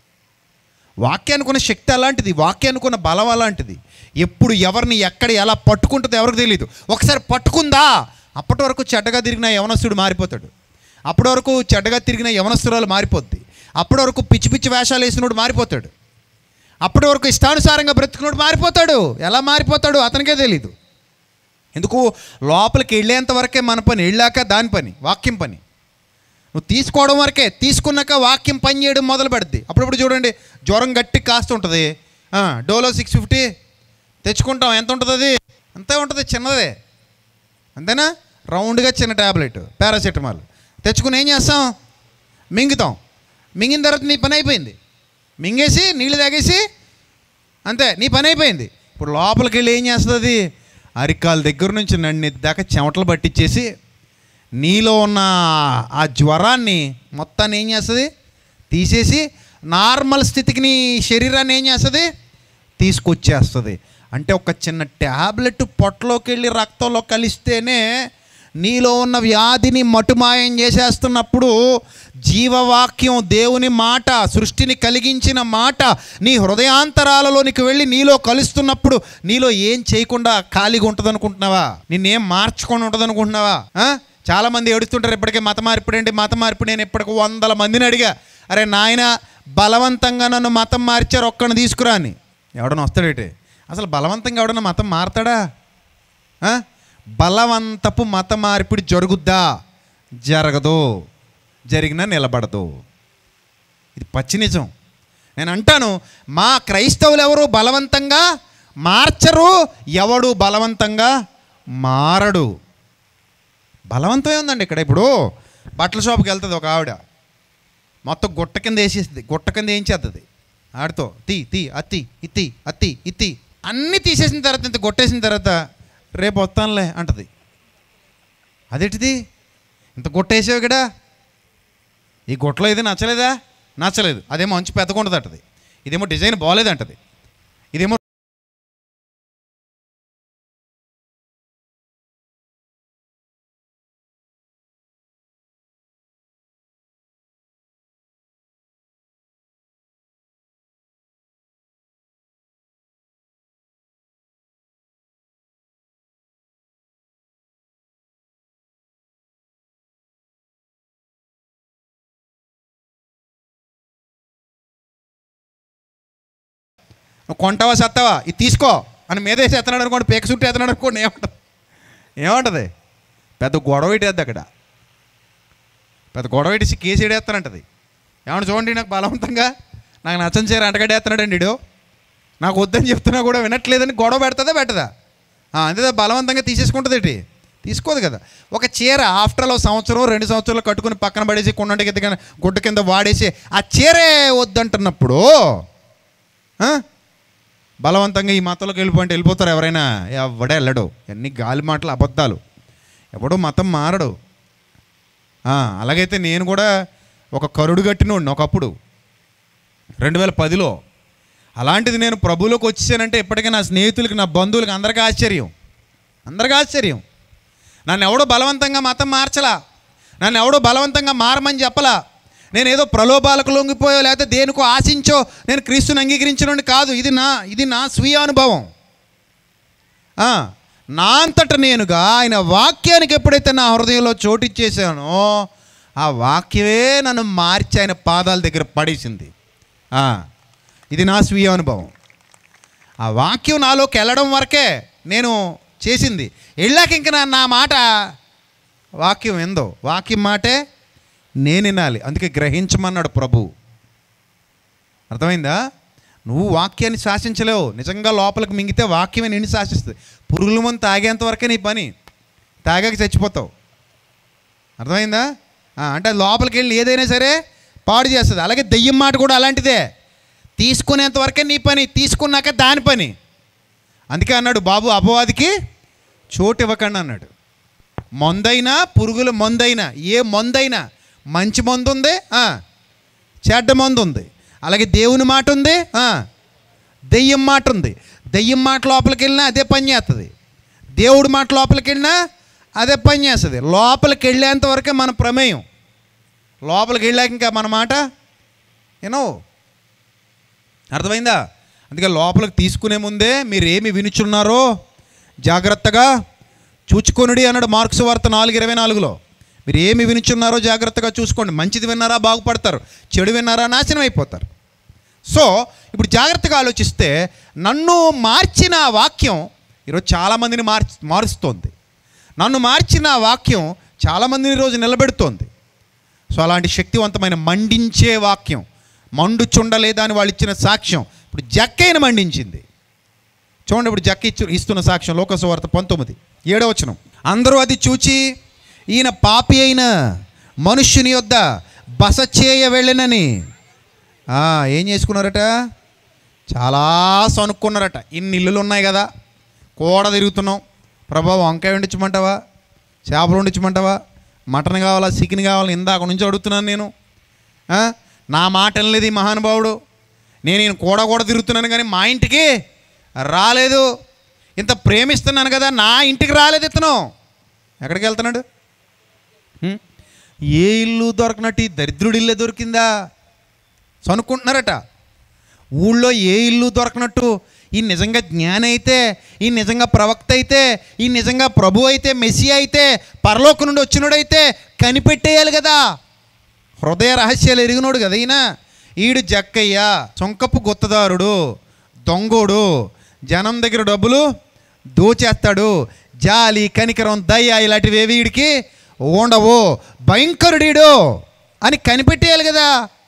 వాక్యానికి ఉన్న శక్తి అలాంటిది వాక్యానికి ఉన్న బలం అలాంటిది ఎప్పుడు ఎవరిని ఎక్కడ ఎలా పట్టుకుంటుందో ఎవరికి తెలియదు ఒకసారి పట్టుకుందా అప్పటి వరకు చెడ్డగా తిరిగిన యవనస్తుడు మారిపోతాడు అప్పటి వరకు చెడ్డగా తిరిగిన యవనస్తురాలు మారిపోద్ది అప్పటి వరకు పిచ్చి పిచ్చి వేషాలు వేసినోడు మారిపోతాడు అప్పటి వరకు ఇష్టానుసారంగా బ్రతుకునోడు మారిపోతాడు ఎలా మారిపోతాడు అతనికే తెలీదు ఎందుకు లోపలికి వెళ్ళేంత వరకే మన పని వెళ్ళాక దాని పని వాక్యం పని నువ్వు తీసుకోవడం వరకే తీసుకున్నాక వాక్యం పని చేయడం మొదలు పెడుద్ది అప్పుడప్పుడు చూడండి జ్వరం గట్టి కాస్తుంటుంది ఆ, డోలో సిక్స్ ఫిఫ్టీ తెచ్చుకుంటాం ఎంత ఉంటుంది అది అంతే ఉంటుంది చిన్నదే అంతేనా రౌండ్గా చిన్న ట్యాబ్లెట్ పారాసెటమాల్ తెచ్చుకుని ఏం చేస్తాం మింగుతాం మింగిన తర్వాత నీ పని అయిపోయింది మింగేసి నీళ్ళు తాగేసి అంతే నీ పని అయిపోయింది ఇప్పుడు లోపలికి వెళ్ళి ఏం చేస్తుంది అరికాల దగ్గర నుంచి నన్ను దాకా చెమటలు పట్టించేసి నీలో ఉన్న ఆ జ్వరాన్ని మొత్తాన్ని ఏం చేస్తుంది తీసేసి నార్మల్ స్థితికి నీ శరీరాన్ని ఏం చేస్తుంది తీసుకొచ్చేస్తుంది అంటే ఒక చిన్న ట్యాబ్లెట్ పొట్టలోకి వెళ్ళి రక్తంలో కలిస్తేనే నీలో ఉన్న వ్యాధిని మటుమాయం చేసేస్తున్నప్పుడు జీవవాక్యం దేవుని మాట సృష్టిని కలిగించిన మాట నీ హృదయాంతరాలలోనికి వెళ్ళి నీలో కలుస్తున్నప్పుడు నీలో ఏం చేయకుండా ఖాళీగా ఉంటుంది అనుకుంటున్నావా నిన్నేం మార్చుకొని ఉంటుంది అనుకుంటున్నావా ఆ? చాలామంది ఏడుస్తుంటారు ఇప్పటికే మత మార్పిడి అండి మత మార్పిడి నేను ఇప్పటికి వందల మందిని అడిగా అరే నాయన బలవంతంగా నన్ను మతం మార్చారు ఒక్కడిని తీసుకురా అని ఎవడన్నా వస్తాడేటి అసలు బలవంతంగా ఎవడన్నా మతం మారతాడా ఆ? బలవంతపు మత మార్పిడి జరుగుద్దా జరగదు జరిగినా నిలబడదు ఇది పచ్చి నిజం నేను అంటాను మా క్రైస్తవులు ఎవరు బలవంతంగా మార్చరు ఎవడు బలవంతంగా మారడు బలవంతమే ఉందండి ఇక్కడ ఇప్పుడు బట్టల షాప్కి వెళ్తుంది ఒక ఆవిడ మొత్తం గుట్ట కింద వేసేస్తుంది గుట్ట కింద ఏం చేస్తుంది ఆడితో తీ తీ అత్తి ఇత్తి అత్తి ఇత్తి అన్నీ తీసేసిన తర్వాత ఇంత కొట్టేసిన తర్వాత రేపు వస్తానులే అంటది అదేంటిది ఇంత కొట్టేసావు ఇక్కడ ఈ గుట్టలో ఇది నచ్చలేదా నచ్చలేదు అదేమో అంచు పెద్దకుండదు అంటది ఇదేమో డిజైన్ బాగలేదు అంటది ఇదేమో నువ్వు కొంటావా సత్తావా ఇది తీసుకో అని మీద వేసి ఎత్తనాడు అనుకోండి పేక చుట్టూ ఎత్తనాడు అనుకోండి ఏమంటుంది ఏమంటుంది పెద్ద గొడవ ఇటేద్ది అక్కడ పెద్ద గొడవ ఇటేసి కేసు ఇడేస్తానంటది ఏమన్నా చూడండి నాకు బలవంతంగా నాకు నచ్చని చీర అంటగడేస్తున్నాడండి ఇడు నాకు వద్దని చెప్తున్నా కూడా వినట్లేదని గొడవ పెడతదా పెట్టదా ఆ, అంతే బలవంతంగా తీసేసుకుంటుంది ఏంటి తీసుకోదు కదా ఒక చీర ఆఫ్టర్ ఆల్ సంవత్సరం రెండు సంవత్సరాలు కట్టుకుని పక్కన పడేసి కొండంటి కింద కింద గుడ్డ కింద వాడేసి ఆ చీరే వద్దంటున్నప్పుడు ఆ? బలవంతంగా ఈ మతంలోకి వెళ్ళిపోయింటే వెళ్ళిపోతారు ఎవరైనా ఎవడే వెళ్ళడు అన్ని గాలి మాటలు అబద్ధాలు ఎవడో మతం మారడు ఆ, అలాగైతే నేను కూడా ఒక కరుడు కట్టినోడిని ఒకప్పుడు రెండు వేల పదిలో అలాంటిది నేను ప్రభువులోకి వచ్చేసానంటే ఇప్పటికీ నా స్నేహితులకి నా బంధువులకి అందరికీ ఆశ్చర్యం అందరికీ ఆశ్చర్యం నన్ను ఎవడో బలవంతంగా మతం మార్చలా నన్ను ఎవడో బలవంతంగా మారమని చెప్పలా నేను ఏదో ప్రలోభాలకు లొంగిపోయో లేకపోతే దేనికో ఆశించో నేను క్రీస్తుని అంగీకరించడం కాదు ఇది నా ఇది నా స్వీయ అనుభవం ఆ, నా అంతట నేనుగా ఆయన వాక్యానికి ఎప్పుడైతే నా హృదయంలో చోటిచ్చేసానో ఆ వాక్యమే నన్ను మార్చి ఆయన పాదాల దగ్గర పడేసింది ఆ, ఇది నా స్వీయ అనుభవం ఆ వాక్యం నాలోకి వెళ్ళడం వరకే నేను చేసింది వెళ్ళాక ఇంక నా నా మాట వాక్యం ఎందో వాక్యం మాటే నేను వినాలి అందుకే గ్రహించమన్నాడు ప్రభు అర్థమైందా నువ్వు వాక్యాన్ని శాసించలేవు నిజంగా లోపలికి మింగితే వాక్యమే నిన్ను శాసిస్తుంది పురుగుల మందు తాగేంత వరకే నీ పని తాగాక చచ్చిపోతావు అర్థమైందా ఆ, అంటే అది లోపలికి వెళ్ళి ఏదైనా సరే పాడు చేస్తుంది అలాగే దెయ్యం మాట కూడా అలాంటిదే తీసుకునేంత వరకే నీ పని తీసుకున్నాక దాని పని అందుకే అన్నాడు బాబు అపవాదికి చోటు ఇవ్వకండి అన్నాడు మందైనా పురుగుల మందైనా ఏ మందైనా మంచి మందు ఉంది ఆ, చెడ్డ మందు ఉంది అలాగే దేవుని మాట ఉంది ఆ, దెయ్యం మాట ఉంది దెయ్యం మాట లోపలికి వెళ్ళినా అదే పని చేస్తుంది దేవుడి మాట లోపలికి వెళ్ళినా అదే పని చేస్తుంది లోపలికి వెళ్ళేంత వరకే మన ప్రమేయం లోపలికి వెళ్ళాక ఇంకా మన మాట యూనో అర్థమైందా అందుకే లోపలికి తీసుకునే ముందే మీరు ఏమి వినుచున్నారో జాగ్రత్తగా చూచుకొనుడి అన్నాడు మార్క్స్ వార్త నాలుగు ఇరవై నాలుగులో మీరు ఏమి వినుచున్నారో జాగ్రత్తగా చూసుకోండి మంచిది విన్నారా బాగుపడతారు చెడు విన్నారా నాశనం అయిపోతారు సో ఇప్పుడు జాగ్రత్తగా ఆలోచిస్తే నన్ను మార్చిన ఆ వాక్యం ఈరోజు చాలామందిని మార్చి మారుస్తోంది నన్ను మార్చిన ఆ వాక్యం చాలామందిని ఈరోజు నిలబెడుతోంది సో అలాంటి శక్తివంతమైన మండించే వాక్యం మండు చుండలేదా అని వాళ్ళు ఇచ్చిన సాక్ష్యం ఇప్పుడు జక్కైన మండించింది చూడండి ఇప్పుడు జక్క ఇచ్చు ఇస్తున్న సాక్ష్యం లోకసువార్త పంతొమ్మిది ఏడవ వచనం అందరూ అది చూచి ఈయన పాపి అయిన మనుష్యుని యొద్ద బస చేయ వెళ్ళనని ఆ, ఏం చేసుకున్నారట చాలా సనుక్కున్నారట ఇన్ని ఇల్లులు ఉన్నాయి కదా కూడ తిరుగుతున్నాం ప్రభా వంకాయ వండించమంటావా చేపలు వండించమంటావా మటన్ కావాలా చికెన్ కావాలా ఇందాక నుంచి అడుగుతున్నాను నేను ఆ? నా మాట వినలేదు ఈ మహానుభావుడు నేను ఈయన కూడ కూడా తిరుగుతున్నాను కానీ మా ఇంటికి రాలేదు ఇంత ప్రేమిస్తున్నాను కదా నా ఇంటికి రాలేదు ఇతను ఎక్కడికి వెళ్తున్నాడు హ్మ్? ఏ ఇల్లు దొరకనట్టు ఈ దరిద్రుడి ఇల్లే దొరికిందా సనుక్కుంటున్నారట ఊళ్ళో ఏ ఇల్లు దొరకనట్టు ఈ నిజంగా జ్ఞాని అయితే ఈ నిజంగా ప్రవక్త అయితే ఈ నిజంగా ప్రభు అయితే మెస్సి అయితే పరలోక నుండి వచ్చినోడైతే కనిపెట్టేయాలి కదా హృదయ రహస్యాలు ఎరిగినోడు కదా ఈయన ఈడు జక్కయ్య సొంకపు గుత్తదారుడు దొంగోడు జనం దగ్గర డబ్బులు దోచేస్తాడు జాలి కనికరం దయ ఇలాంటివి ఏవి వీడికి ఉండవు భయంకరుడీడు అని కనిపెట్టేయాలి కదా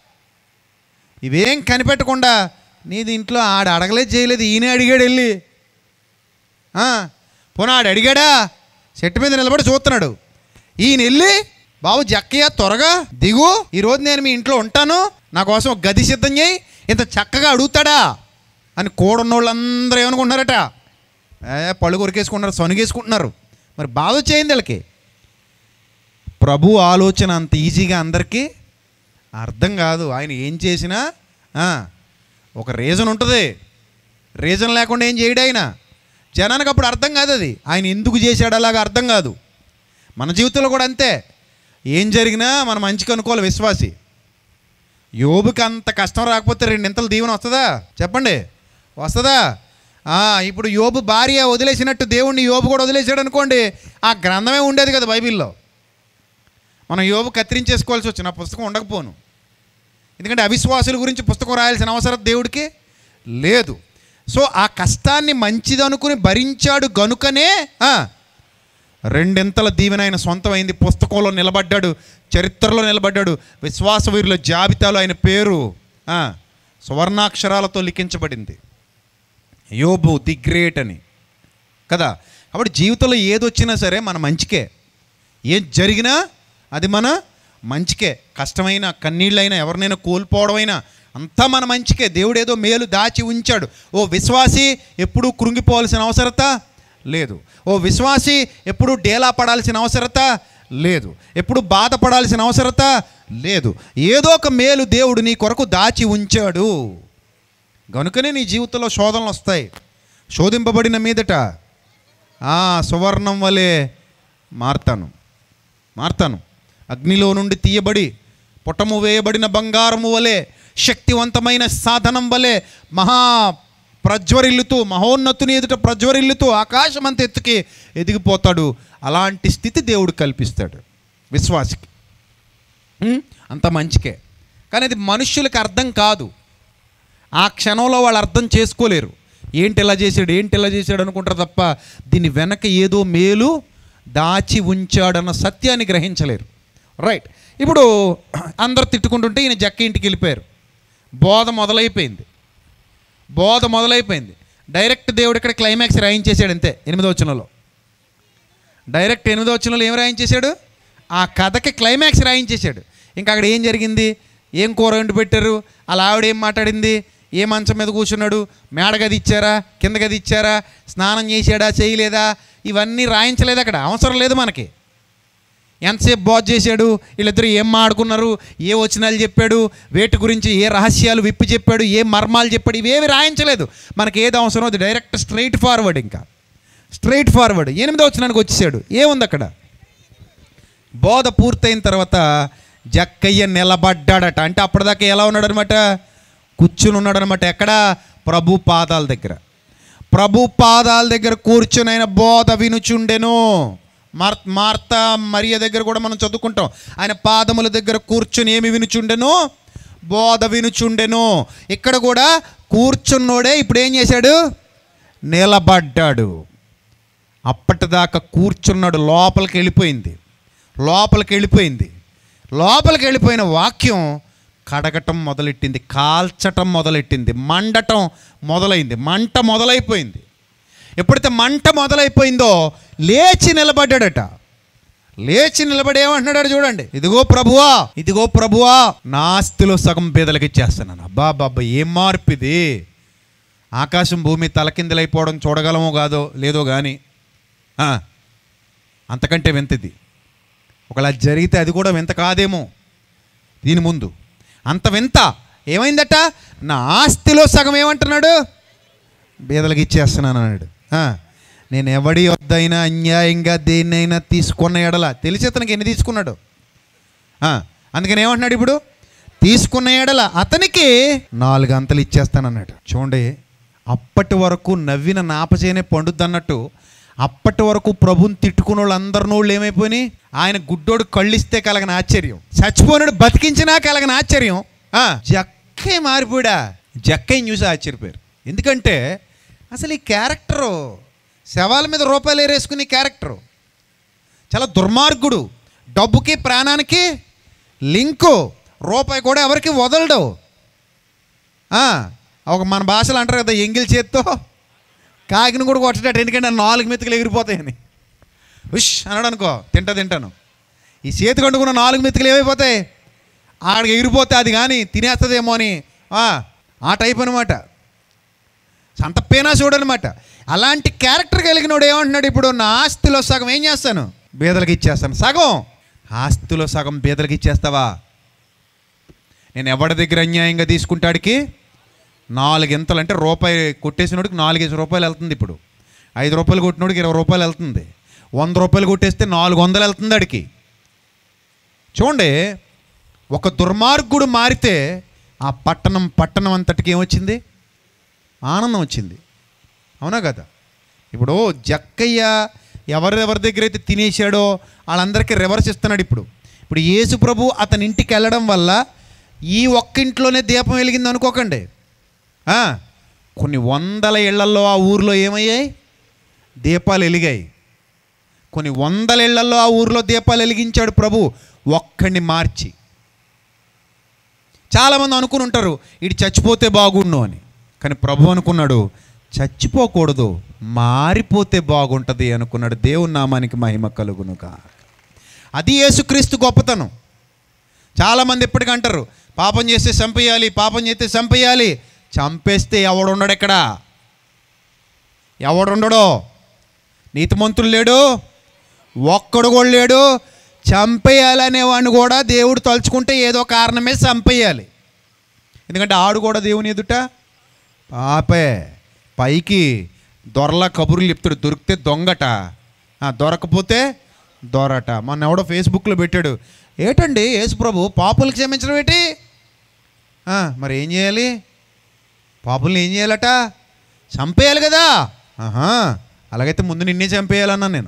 ఇవేం కనిపెట్టకుండా నీది ఇంట్లో ఆడ అడగలేదు చేయలేదు ఈయనే అడిగాడు వెళ్ళి ఆ, పోనీ ఆడు అడిగాడా చెట్టు మీద నిలబడి చూస్తున్నాడు ఈయన వెళ్ళి బాబు జక్కయ్య త్వరగా దిగు ఈరోజు నేను మీ ఇంట్లో ఉంటాను నా కోసం ఒక గది సిద్ధం చేయి ఇంత చక్కగా అడుగుతాడా అని కూడున్న వాళ్ళందరూ ఏమనుకుంటున్నారట ఏ పళ్ళు కొరికేసుకుంటున్నారు సొనిగేసుకుంటున్నారు మరి బాధ వచ్చేయింది వీళ్ళకి ప్రభు ఆలోచన అంత ఈజీగా అందరికీ అర్థం కాదు ఆయన ఏం చేసినా ఆ, ఒక రీజన్ ఉంటుంది రీజన్ లేకుండా ఏం చేయడు ఆయన జనానికి అప్పుడు అర్థం కాదు అది ఆయన ఎందుకు చేశాడు అలాగా అర్థం కాదు మన జీవితంలో కూడా అంతే ఏం జరిగినా మనం మంచిగా అనుకోవాలి విశ్వాసి యోబుకి అంత కష్టం రాకపోతే రెండింతలు దీవెన వస్తుందా చెప్పండి వస్తుందా ఆ, ఇప్పుడు యోబు భార్య వదిలేసినట్టు దేవుణ్ణి యోబు కూడా వదిలేసాడు అనుకోండి ఆ గ్రంథమే ఉండేది కదా బైబిల్లో మనం యోబు కత్తిరించేసుకోవాల్సి వచ్చిన ఆ పుస్తకం ఉండకపోను ఎందుకంటే అవిశ్వాసుల గురించి పుస్తకం రాయాల్సిన అవసరం దేవుడికి లేదు సో ఆ కష్టాన్ని మంచిది అనుకుని భరించాడు గనుకనే ఆ, రెండింతల దీవెన ఆయన సొంతమైంది పుస్తకంలో నిలబడ్డాడు చరిత్రలో నిలబడ్డాడు విశ్వాస వీరుల జాబితాలో ఆయన పేరు ఆ, సువర్ణాక్షరాలతో లిఖించబడింది యోబు ది గ్రేట్ అని కదా కాబట్టి జీవితంలో ఏదొచ్చినా సరే మన మంచికే ఏం జరిగినా అది మన మంచికే కష్టమైన కన్నీళ్ళైనా ఎవరినైనా కోల్పోవడమైనా అంతా మన మంచికే దేవుడు ఏదో మేలు దాచి ఉంచాడు ఓ విశ్వాసి ఎప్పుడూ కృంగిపోవాల్సిన అవసరత లేదు ఓ విశ్వాసి ఎప్పుడూ డేలా పడాల్సిన అవసరత లేదు ఎప్పుడు బాధపడాల్సిన అవసరత లేదు ఏదో ఒక మేలు దేవుడు నీ కొరకు దాచి ఉంచాడు గనుకనే నీ జీవితంలో శోధనలు వస్తాయి శోధింపబడిన మీదట ఆ సువర్ణం వలె మారతాను మారతాను అగ్నిలో నుండి తీయబడి పుటము వేయబడిన బంగారము వలె శక్తివంతమైన సాధనం వలె మహా ప్రజ్వరిల్లుతూ మహోన్నతుని ఎదుట ప్రజ్వరిల్లుతూ ఆకాశమంత ఎత్తుకి ఎదిగిపోతాడు అలాంటి స్థితి దేవుడు కల్పిస్తాడు విశ్వాసికి ఉం? అంత మంచికే కానీ అది మనుష్యులకు అర్థం కాదు ఆ క్షణంలో వాళ్ళు అర్థం చేసుకోలేరు ఏంటి ఇలా చేశాడు ఏంటి ఇలా చేశాడు అనుకుంటారు తప్ప దీని వెనక ఏదో మేలు దాచి ఉంచాడన్న సత్యాన్ని గ్రహించలేరు రైట్ ఇప్పుడు అందరు తిట్టుకుంటుంటే ఈయన జక్క ఇంటికి వెళ్ళిపోయారు బోధ మొదలైపోయింది బోధ మొదలైపోయింది డైరెక్ట్ దేవుడు ఇక్కడ క్లైమాక్స్ రాయించేశాడు అంతే ఎనిమిదో వచనంలో డైరెక్ట్ ఎనిమిదో వచనంలో ఏం రాయించేశాడు ఆ కథకి క్లైమాక్స్ రాయించేశాడు ఇంకా అక్కడ ఏం జరిగింది ఏం కూర వండి పెట్టారు అలా ఆవిడ ఏం మాట్లాడింది ఏ మంచం మీద కూర్చున్నాడు మేడ గది ఇచ్చారా కింద గది ఇచ్చారా స్నానం చేశాడా చేయలేదా ఇవన్నీ రాయించలేదు అక్కడ అవసరం లేదు మనకి ఎంతసేపు బాజ్ చేశాడు వీళ్ళిద్దరు ఏం మాడుకున్నారు ఏ వచనాలు చెప్పాడు వేటి గురించి ఏ రహస్యాలు విప్పి చెప్పాడు ఏ మర్మాలు చెప్పాడు ఇవేవి రాయించలేదు మనకి ఏది అవసరం అది డైరెక్ట్ స్ట్రైట్ ఫార్వర్డ్ ఇంకా స్ట్రైట్ ఫార్వర్డ్ ఎనిమిదో వచనానికి వచ్చేసాడు ఏముంది అక్కడ బోధ పూర్తయిన తర్వాత జక్కయ్య నిలబడ్డాడట అంటే అప్పటిదాకా ఎలా ఉన్నాడనమాట కూర్చుని ఉన్నాడనమాట ఎక్కడ ప్రభు పాదాల దగ్గర ప్రభు పాదాల దగ్గర కూర్చుని ఆయన బోధ వినుచుండెను మార్ మార్త మరియ దగ్గర కూడా మనం చదువుకుంటాం ఆయన పాదముల దగ్గర కూర్చుని ఏమి వినుచుండెను బోధ వినుచుండెను ఇక్కడ కూడా కూర్చున్నోడే ఇప్పుడు ఏం చేశాడు నిలబడ్డాడు అప్పటిదాకా కూర్చున్నాడు లోపలికి వెళ్ళిపోయింది లోపలికి వెళ్ళిపోయింది లోపలికి వెళ్ళిపోయిన వాక్యం కడగటం మొదలెట్టింది కాల్చటం మొదలెట్టింది మండటం మొదలైంది మంట మొదలైపోయింది ఎప్పుడైతే మంట మొదలైపోయిందో లేచి నిలబడ్డాడట లేచి నిలబడి ఏమంటున్నాడు చూడండి ఇదిగో ప్రభువా ఇదిగో ప్రభువా నా ఆస్తిలో సగం పేదలకి ఇచ్చేస్తున్నాను అబ్బా బాబా ఏం మార్పు ఇది ఆకాశం భూమి తలకిందులైపోవడం చూడగలమో కాదో లేదో కానీ ఆ, అంతకంటే వింతది ఒకవేళ అది జరిగితే అది కూడా వింత కాదేమో దీని ముందు అంత వింత ఏమైందట నా ఆస్తిలో సగం ఏమంటున్నాడు బీదలకు ఇచ్చేస్తున్నాను అన్నాడు ఆ, నేను ఎవడి వద్దైనా అన్యాయంగా దేన్నైనా తీసుకున్న ఎడల తెలిసి అతనికి ఎన్ని తీసుకున్నాడు ఆ, అందుకని ఏమంటున్నాడు ఇప్పుడు తీసుకున్న ఎడల అతనికి నాలుగు అంతలు ఇచ్చేస్తానన్నాడు చూడండి అప్పటి వరకు నవ్విన నాపచేనే పండుద్ది అన్నట్టు అప్పటి వరకు ప్రభుని తిట్టుకున్న వాళ్ళందరి నోళ్ళు ఏమైపోయినాయి ఆయన గుడ్డోడు కళ్ళిస్తే కలగని ఆశ్చర్యం చచ్చిపోయినాడు బతికించినా కలగని ఆశ్చర్యం ఆ, జక్కే మారిపోయాడా జక్కయ్య చూసి ఆశ్చర్యపోయారు ఎందుకంటే అసలు ఈ క్యారెక్టరు శవాల మీద రూపాయలు ఏరేసుకునే క్యారెక్టరు చాలా దుర్మార్గుడు డబ్బుకి ప్రాణానికి లింకు రూపాయి కూడా ఎవరికి వదలడు ఆ, ఒక మన భాషలో అంటారు కదా ఎంగిల్ చేత్తో కాకిని కూడా కొట్టడట ఎందుకంటే ఆ నాలుగు మెతుకులు ఎగిరిపోతాయని ఉష్ అన్నాడు అనుకో తింటా తింటాను ఈ చేతికి అంటుకున్న నాలుగు మెతుకులు ఏమైపోతాయి ఆడికి ఎగిరిపోతే అది కానీ తినేస్తుందేమో అని ఆ, ఆ టైప్ అనమాట సంత పేనా చూడనమాట అలాంటి క్యారెక్టర్ కలిగినోడు ఏమంటున్నాడు ఇప్పుడు నా ఆస్తిలో సగం ఏం చేస్తాను బీదలకి ఇచ్చేస్తాను సగం ఆస్తిలో సగం బీదలకి ఇచ్చేస్తావా నేను ఎవరి దగ్గర అన్యాయంగా తీసుకుంటాడికి నాలుగింతలు అంటే రూపాయి కొట్టేసినోడికి నాలుగైదు రూపాయలు వెళ్తుంది ఇప్పుడు ఐదు రూపాయలు కొట్టినోడికి ఇరవై రూపాయలు వెళ్తుంది వంద రూపాయలు కొట్టేస్తే నాలుగు వందలు వెళ్తుంది అడికి చూడండి ఒక దుర్మార్గుడు మారితే ఆ పట్టణం పట్టణం అంతటికి ఏమొచ్చింది ఆనందం వచ్చింది అవునా కదా ఇప్పుడు జక్కయ్య ఎవరెవరి దగ్గర అయితే తినేశాడో వాళ్ళందరికీ రివర్స్ ఇస్తున్నాడు ఇప్పుడు ఇప్పుడు యేసు ప్రభు అతని ఇంటికి వెళ్ళడం వల్ల ఈ ఒక్క ఇంట్లోనే దీపం వెలిగింది అనుకోకండి ఆ, కొన్ని వందల ఇళ్లల్లో ఆ ఊర్లో ఏమయ్యాయి దీపాలు వెలిగాయి కొన్ని వందల ఇళ్లలో ఆ ఊర్లో దీపాలు వెలిగించాడు ప్రభు ఒక్కడిని మార్చి చాలామంది అనుకుని ఉంటారు ఇటు చచ్చిపోతే బాగుండు అని కానీ ప్రభు అనుకున్నాడు చచ్చిపోకూడదు మారిపోతే బాగుంటుంది అనుకున్నాడు దేవుని నామానికి మహిమ కలుగునుగా అది యేసుక్రీస్తు గొప్పతనం చాలామంది ఎప్పటికీ అంటారు పాపం చేస్తే చంపేయాలి పాపం చేస్తే చంపేయాలి చంపేస్తే ఎవడుండడు ఎక్కడ ఎవడుండడో నీతిమంతుడు లేడు ఒక్కడు కూడా లేడు చంపేయాలనేవాడిని కూడా దేవుడు తలుచుకుంటే ఏదో కారణమే చంపేయాలి ఎందుకంటే ఆడు కూడా దేవుని ఎదుట పాపే పైకి దొరల కబుర్లు చెప్తాడు దొరికితే దొంగట ఆ, దొరకపోతే దొరట మొన్న ఎవడో ఫేస్బుక్లో పెట్టాడు ఏటండి యేసు ప్రభు పాపులకు క్షమించడం ఏంటి ఆ, మరి ఏం చేయాలి పాపుల్ని ఏం చేయాలట చంపేయాలి కదా ఆహా అలాగైతే ముందు నిన్నే చంపేయాలన్నా నేను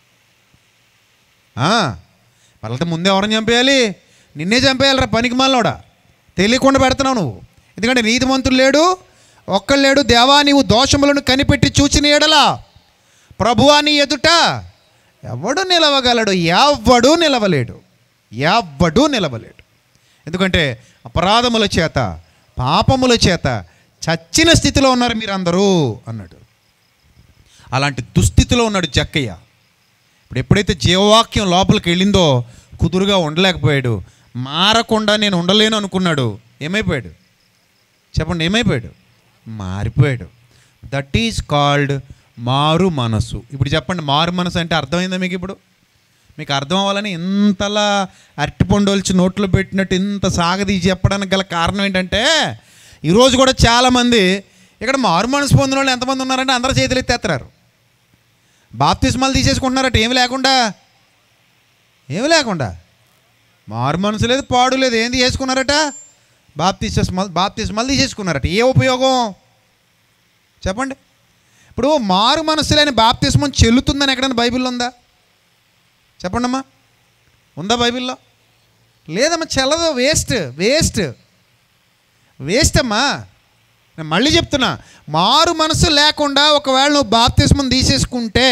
ఆ, వాళ్ళతో ముందే ఎవరిని చంపేయాలి నిన్నే చంపేయాలరా పనికి మాలోడా తెలియకుండా పెడుతున్నావు నువ్వు ఎందుకంటే నీతిమంతుడు లేడు ఒక్కడు లేడు దేవా నీవు దోషములను కనిపెట్టి చూచిన ఎడలా ప్రభువా నీ ఎదుట ఎవడు నిలవగలడు ఎవ్వడు నిలవలేడు ఎవ్వడు నిలవలేడు ఎందుకంటే అపరాధముల చేత పాపముల చేత చచ్చిన స్థితిలో ఉన్నారు మీరందరూ అన్నాడు అలాంటి దుస్థితిలో ఉన్నాడు జక్కయ్య ఇప్పుడు ఎప్పుడైతే జీవవాక్యం లోపలికి వెళ్ళిందో కుదురుగా ఉండలేకపోయాడు మారకుండా నేను ఉండలేను అనుకున్నాడు ఏమైపోయాడు చెప్పండి ఏమైపోయాడు మారిపోయాడు దట్ ఈజ్ కాల్డ్ మారు మనసు ఇప్పుడు చెప్పండి మారు మనసు అంటే అర్థమైందా మీకు ఇప్పుడు మీకు అర్థం అవ్వాలని ఇంతలా అరటిపండు వచ్చి నోట్లో పెట్టినట్టు ఇంత సాగదీసి చెప్పడానికి గల కారణం ఏంటంటే ఈరోజు కూడా చాలామంది ఇక్కడ మారు మనసు పొందిన వాళ్ళు ఎంతమంది ఉన్నారంటే అందరూ చేతులు ఎత్తేస్తారు బాప్తిస్మాలు తీసేసుకుంటున్నారట ఏమి లేకుండా ఏమి లేకుండా మారు మనసు లేదు పాడు లేదు ఏంది చేసుకున్నారట బాప్తిస్మల్ బాప్తిస్మల్ తీసేసుకున్నారట ఏ ఉపయోగం చెప్పండి ఇప్పుడు మారు మనసు లేని బాప్తిస్మం చెల్లుతుందని ఎక్కడైనా బైబిల్లో ఉందా చెప్పండి అమ్మా ఉందా బైబిల్లో లేదమ్మా చెల్లదు వేస్ట్ వేస్ట్ వేస్ట్ అమ్మా నేను మళ్ళీ చెప్తున్నా మారు మనసు లేకుండా ఒకవేళ నువ్వు బాప్తిస్మం తీసేసుకుంటే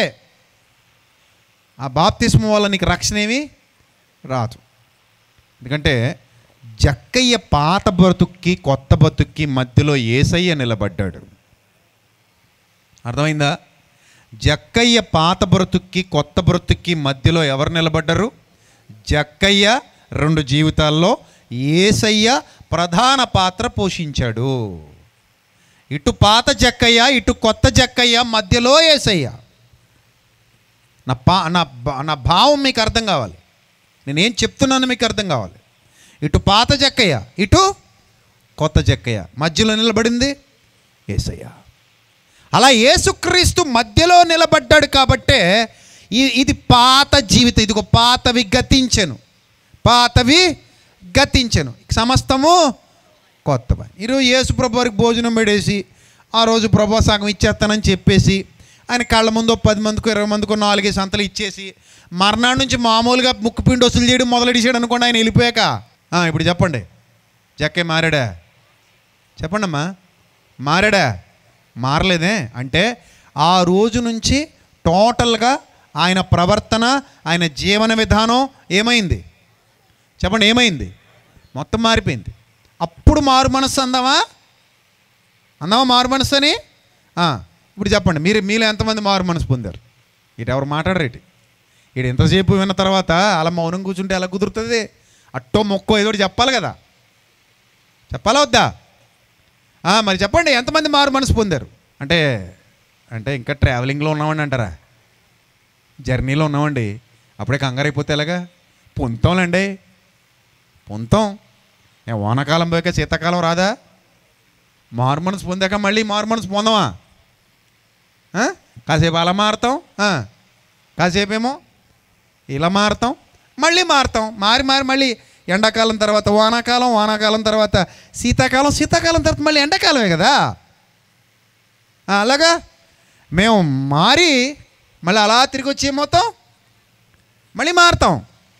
ఆ బాప్తిస్మం వల్ల నీకు రక్షణ ఏమి రాదు ఎందుకంటే జక్కయ్య పాత బ్రతుక్కి కొత్త బతుక్కి మధ్యలో ఏసయ్య నిలబడ్డాడు అర్థమైందా జక్కయ్య పాత బ్రతుక్కి కొత్త బ్రతుక్కి మధ్యలో ఎవరు నిలబడ్డారు జక్కయ్య రెండు జీవితాల్లో ఏసయ్య ప్రధాన పాత్ర పోషించాడు ఇటు పాత జక్కయ్య ఇటు కొత్త జక్కయ్య మధ్యలో ఏసయ్య నా పా నా భా- నా భావం మీకు అర్థం కావాలి నేనేం చెప్తున్నాను మీకు అర్థం కావాలి ఇటు పాత జక్కయ్య ఇటు కొత్త జక్కయ్య మధ్యలో నిలబడింది ఏసయ్య అలా యేసుక్రీస్తు మధ్యలో నిలబడ్డాడు కాబట్టే ఈ ఇది పాత జీవితం ఇది ఒక పాతవి గతించెను పాతవి గతించెను సమస్తము కొత్తవి ఈరోజు యేసు ప్రభు వారికి భోజనం పెడేసి ఆ రోజు ప్రభు సగం ఇచ్చేస్తానని చెప్పేసి ఆయన కళ్ళ ముందు ఓ పది మందికి ఇరవై మందికి నాలుగైదు సంతలు ఇచ్చేసి మర్నాడు నుంచి మామూలుగా ముక్కు పిండి వసూలు చేయడం మొదలెడిసాడు అనుకోండి ఆయన వెళ్ళిపోయాక ఆ, ఇప్పుడు చెప్పండి జక్కే మారాడా చెప్పండి అమ్మా మారాడా మారలేదే అంటే ఆ రోజు నుంచి టోటల్గా ఆయన ప్రవర్తన ఆయన జీవన విధానం ఏమైంది చెప్పండి ఏమైంది మొత్తం మారిపోయింది అప్పుడు మారు మనస్సు అందామా అందామా మారు మనస్సు అని ఆ, ఇప్పుడు చెప్పండి మీరు మీలో ఎంతమంది మారు మనసు పొందారు ఇటు ఎవరు మాట్లాడరు ఇటు ఈడు ఎంతసేపు విన్న తర్వాత అలా మౌనం కూర్చుంటే ఎలా కుదురుతుంది అట్టో మొక్కో ఏదో ఒకటి చెప్పాలి కదా చెప్పాలా వద్దా ఆ, మరి చెప్పండి ఎంతమంది మారు మనసు పొందారు అంటే అంటే ఇంకా ట్రావెలింగ్లో ఉన్నామండి అంటారా జర్నీలో ఉన్నామండి అప్పుడే కంగారు అయిపోతే ఎలాగా పొంతాంలేండి పొంతాం ఏ వానాకాలం పోయాక శీతాకాలం రాదా మారు మనసు పొందాక మళ్ళీ మారు మనసు పొందమా ఆ? కాసేపు అలా మారుతాం ఆ. కాసేపు ఏమో ఇలా మారుతాం మళ్ళీ మారుతాం మారి మారి మళ్ళీ ఎండాకాలం తర్వాత వానాకాలం వానాకాలం తర్వాత శీతాకాలం శీతాకాలం తర్వాత మళ్ళీ ఎండాకాలమే కదా ఆ, అలాగా మేము మారి మళ్ళీ అలా తిరిగి వచ్చి ఏమవుతాం మళ్ళీ మారుతాం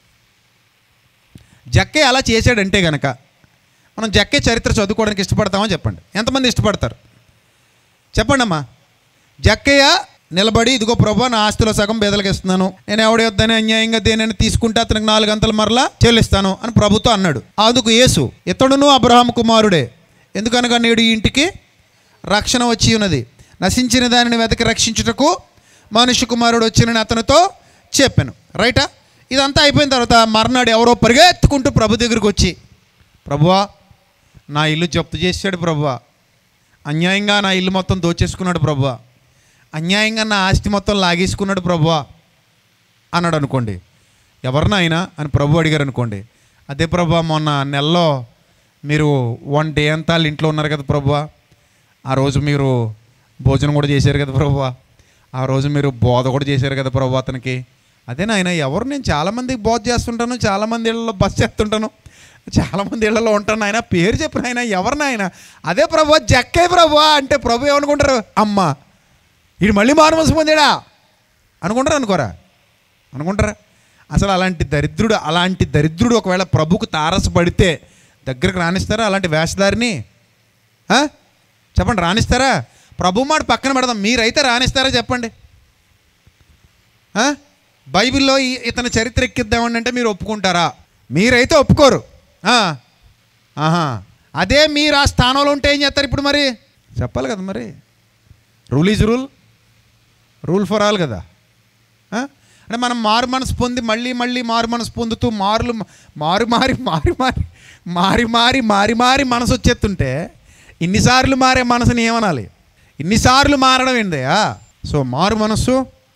జక్కే అలా చేశాడంటే గనక మనం జక్కే చరిత్ర చదువుకోవడానికి ఇష్టపడతామో చెప్పండి ఎంతమంది ఇష్టపడతారు చెప్పండి అమ్మా జక్కయ్య నిలబడి ఇదిగో ప్రభు నా ఆస్తిలో సగం బేదలకు ఇస్తున్నాను నేను ఎవడి వద్దని అన్యాయంగా దేనైనా తీసుకుంటే అతనికి నాలుగు గంటల మరలా చెల్లిస్తాను అని ప్రభుతో అన్నాడు అందుకు యేసు ఇతడును అబ్రహాం కుమారుడే ఎందుకనగా నేడు ఈ ఇంటికి రక్షణ వచ్చి ఉన్నది నశించిన దానిని వెతకి రక్షించుటకు మనుష్య కుమారుడు వచ్చినని అతనితో చెప్పాను రైటా ఇదంతా అయిపోయిన తర్వాత మర్నాడు ఎవరో పరిగెత్తుకుంటూ ప్రభు దగ్గరికి వచ్చి ప్రభువా నా ఇల్లు జప్తు చేశాడు ప్రభువా అన్యాయంగా నా ఇల్లు మొత్తం దోచేసుకున్నాడు ప్రభువా అన్యాయంగా నా ఆస్తి మొత్తం లాగేసుకున్నాడు ప్రభువా అన్నాడు అనుకోండి ఎవరినైనా అని ప్రభు అడిగారు అనుకోండి అదే ప్రభు మొన్న నెలలో మీరు వన్ డే అంతా వాళ్ళ ఇంట్లో ఉన్నారు కదా ప్రభువా ఆ రోజు మీరు భోజనం కూడా చేశారు కదా ప్రభువా ఆ రోజు మీరు బోధ కూడా చేశారు కదా ప్రభు అతనికి అదే నాయన ఎవరు నేను చాలామందికి బోధ చేస్తుంటాను చాలామంది ఇళ్ళలో బస్ చేస్తుంటాను చాలామంది ఇళ్లలో ఉంటాను ఆయన పేరు చెప్పిన ఆయన ఎవరినైనా అదే ప్రభు జక్కే ప్రభు అంటే ప్రభు ఏమనుకుంటారు అమ్మ వీడు మళ్ళీ మారుమనసు పొందాడా అనుకుంటారా అనుకోరా అనుకుంటారా అసలు అలాంటి దరిద్రుడు అలాంటి దరిద్రుడు ఒకవేళ ప్రభుకు తారసపడితే దగ్గరకు రాణిస్తారా అలాంటి వేషధారిని ఆ? చెప్పండి రాణిస్తారా ప్రభు మాట పక్కన పెడదాం మీరైతే రాణిస్తారా చెప్పండి ఆ? బైబిల్లో ఈ- ఇతని చరిత్ర ఎక్కిద్దామని అంటే మీరు ఒప్పుకుంటారా మీరైతే ఒప్పుకోరు ఆ. ఆహా అదే మీరు ఆ స్థానంలో ఉంటే ఏం చేస్తారు ఇప్పుడు మరి చెప్పాలి కదా మరి rule is rule rule for all కదా ఆ? అంటే మనం మారు మనసు పొంది మళ్ళీ మళ్ళీ మారు మనసు పొందుతూ మారులు మారు మారి మారి మారి మారి మారి మారి మారి మనసు వచ్చేస్తుంటే ఇన్నిసార్లు మారే మనసుని ఏమనాలి ఇన్నిసార్లు మారడం ఏందయ్యా సో మారు మనసు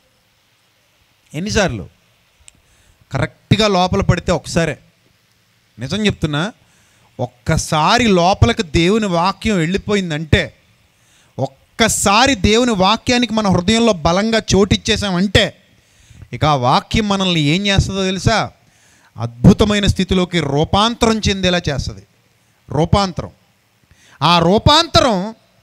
ఎన్నిసార్లు కరెక్ట్గా లోపల పడితే ఒకసారే నిజం చెప్తున్నా ఒక్కసారి లోపలికి దేవుని వాక్యం వెళ్ళిపోయిందంటే ఒక్కసారి దేవుని వాక్యానికి మన హృదయంలో బలంగా చోటిచ్చేసామంటే ఇక ఆ వాక్యం మనల్ని ఏం చేస్తుందో తెలుసా అద్భుతమైన స్థితిలోకి రూపాంతరం చెందేలా చేస్తుంది రూపాంతరం ఆ రూపాంతరం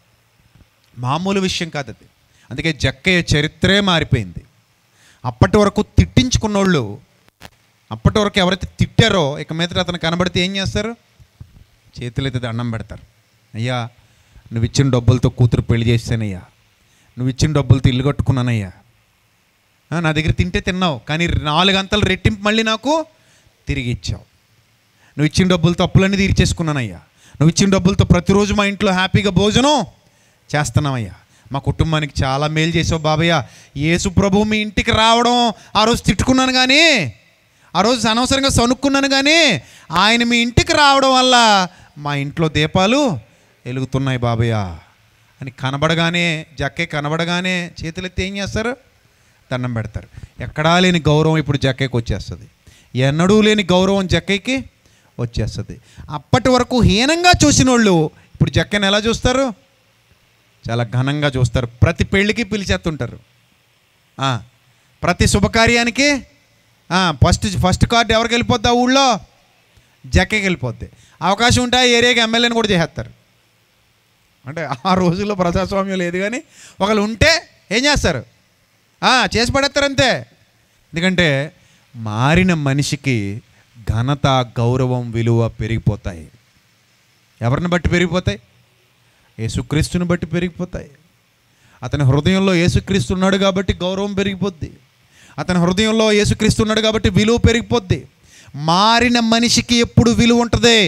మామూలు విషయం కాదు అది అందుకే జక్కయ్య చరిత్రే మారిపోయింది అప్పటి వరకు తిట్టించుకున్నోళ్ళు అప్పటి వరకు ఎవరైతే తిట్టారో ఇక మీద అతను కనబడితే ఏం చేస్తారు చేతులైతే దండం పెడతారు అయ్యా నువ్వు ఇచ్చిన డబ్బులతో కూతురు పెళ్లి చేస్తానయ్యా నువ్వు ఇచ్చిన డబ్బులతో ఇల్లు కట్టుకున్నానయ్యా ఆ, నా దగ్గర తింటే తిన్నావు కానీ నాలుగు గంటలు రెట్టింపు మళ్ళీ నాకు తిరిగి ఇచ్చావు నువ్వు ఇచ్చిన డబ్బులతో అప్పులన్నీ తీర్చేసుకున్నానయ్యా నువ్వు ఇచ్చిన డబ్బులతో ప్రతిరోజు మా ఇంట్లో హ్యాపీగా భోజనం చేస్తున్నామయ్యా మా కుటుంబానికి చాలా మేలు చేసావు బాబయ్య యేసు ప్రభు మీ ఇంటికి రావడం ఆ రోజు తిట్టుకున్నాను కానీ ఆ రోజు అనవసరంగా సనుక్కున్నాను కానీ ఆయన మీ ఇంటికి రావడం వల్ల మా ఇంట్లో దీపాలు వెలుగుతున్నాయి బాబయ్య అని కనబడగానే జక్కే కనబడగానే చేతులెత్తి ఏం చేస్తారు దండం పెడతారు ఎక్కడా లేని గౌరవం ఇప్పుడు జక్కయ్యకి వచ్చేస్తుంది ఎన్నడూ లేని గౌరవం జక్కయ్యకి వచ్చేస్తుంది అప్పటి వరకు హీనంగా చూసిన వాళ్ళు ఇప్పుడు జక్కని ఎలా చూస్తారు చాలా ఘనంగా చూస్తారు ప్రతి పెళ్ళికి పిలిచేస్తుంటారు ఆ, ప్రతి శుభకార్యానికి ఆ, ఫస్ట్ ఫస్ట్ కార్డు ఎవరికి వెళ్ళిపోద్ది ఆ ఊళ్ళో జక్కకి వెళ్ళిపోద్ది అవకాశం ఉంటే ఆ ఏరియాకి ఎమ్మెల్యేని కూడా చేసేస్తారు అంటే ఆ రోజుల్లో ప్రజాస్వామ్యం లేదు కానీ ఒకళ్ళు ఉంటే ఏం చేస్తారు ఆ, చేసి పడేస్తారు అంతే ఎందుకంటే మారిన మనిషికి ఘనత గౌరవం విలువ పెరిగిపోతాయి ఎవరిని బట్టి పెరిగిపోతాయి యేసుక్రీస్తుని బట్టి పెరిగిపోతాయి అతని హృదయంలో యేసుక్రీస్తు ఉన్నాడు కాబట్టి గౌరవం పెరిగిపోద్ది అతని హృదయంలో యేసుక్రీస్తు ఉన్నాడు కాబట్టి విలువ పెరిగిపోద్ది మారిన మనిషికి ఎప్పుడు విలువ ఉంటుంది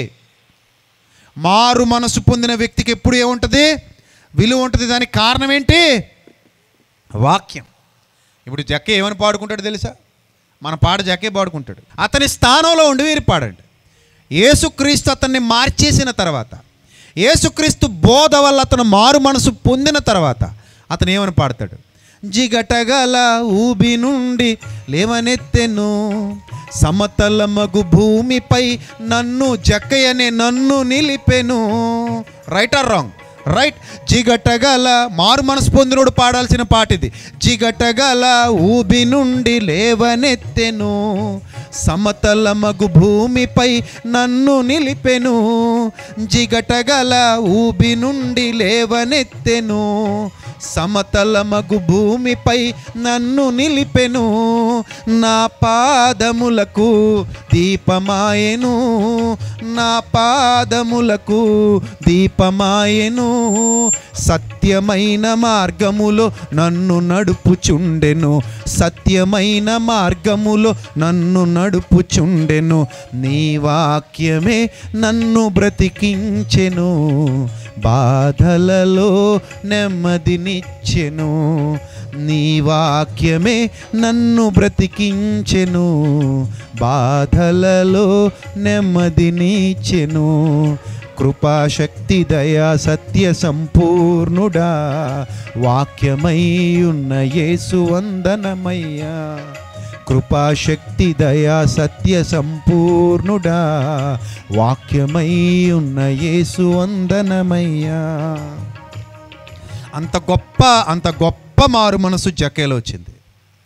మారు మనసు పొందిన వ్యక్తికి ఎప్పుడు ఏముంటుంది విలువ ఉంటుంది దానికి కారణం ఏంటి వాక్యం ఇప్పుడు జక్క ఏమని పాడుకుంటాడు తెలుసా మన పాట జకే పాడుకుంటాడు అతని స్థానంలో ఉండి వీరు పాడండి యేసుక్రీస్తు అతన్ని మార్చేసిన తర్వాత యేసుక్రీస్తు బోధ వల్ల అతను మారు మనసు పొందిన తర్వాత అతను ఏమని పాడతాడు జిగటగల ఊబి నుండి లేవనెత్తెను సమతలమగు భూమిపై నన్ను జక్కయ్యనే నన్ను నిలిపెను రైట్ ఆర్ రాంగ్ రైట్ జిగటగల మారు మనసు పొందినోడు పాడాల్సిన పాట ఇది జిగటగల ఊబి నుండి లేవనెత్తెను సమతలమగు భూమిపై నన్ను నిలిపెను జిగటగల ఊబి నుండి లేవనెత్తెను సమతలమగు భూమిపై నన్ను నిలిపెను నా పాదములకు దీపమాయెను నా పాదములకు దీపమాయెను సత్యమైన మార్గములో నన్ను నడుపుచుండెను సత్యమైన మార్గములో నన్ను నడుపుచుండెను నీ వాక్యమే నన్ను బ్రతికించెను బాధలలో నెమ్మదినిచ్చెను నీ వాక్యమే నన్ను బ్రతికించెను బాధలలో నెమ్మదినిచ్చెను కృపాశక్తి దయా సత్య సంపూర్ణుడా వాక్యమై ఉన్న యేసు వందనమయ్యా కృపాశక్తి దయా సత్య సంపూర్ణుడా వాక్యమై ఉన్న యేసు వందనమయ్యా అంత గొప్ప అంత గొప్ప మారు మనసు జకేలో వచ్చింది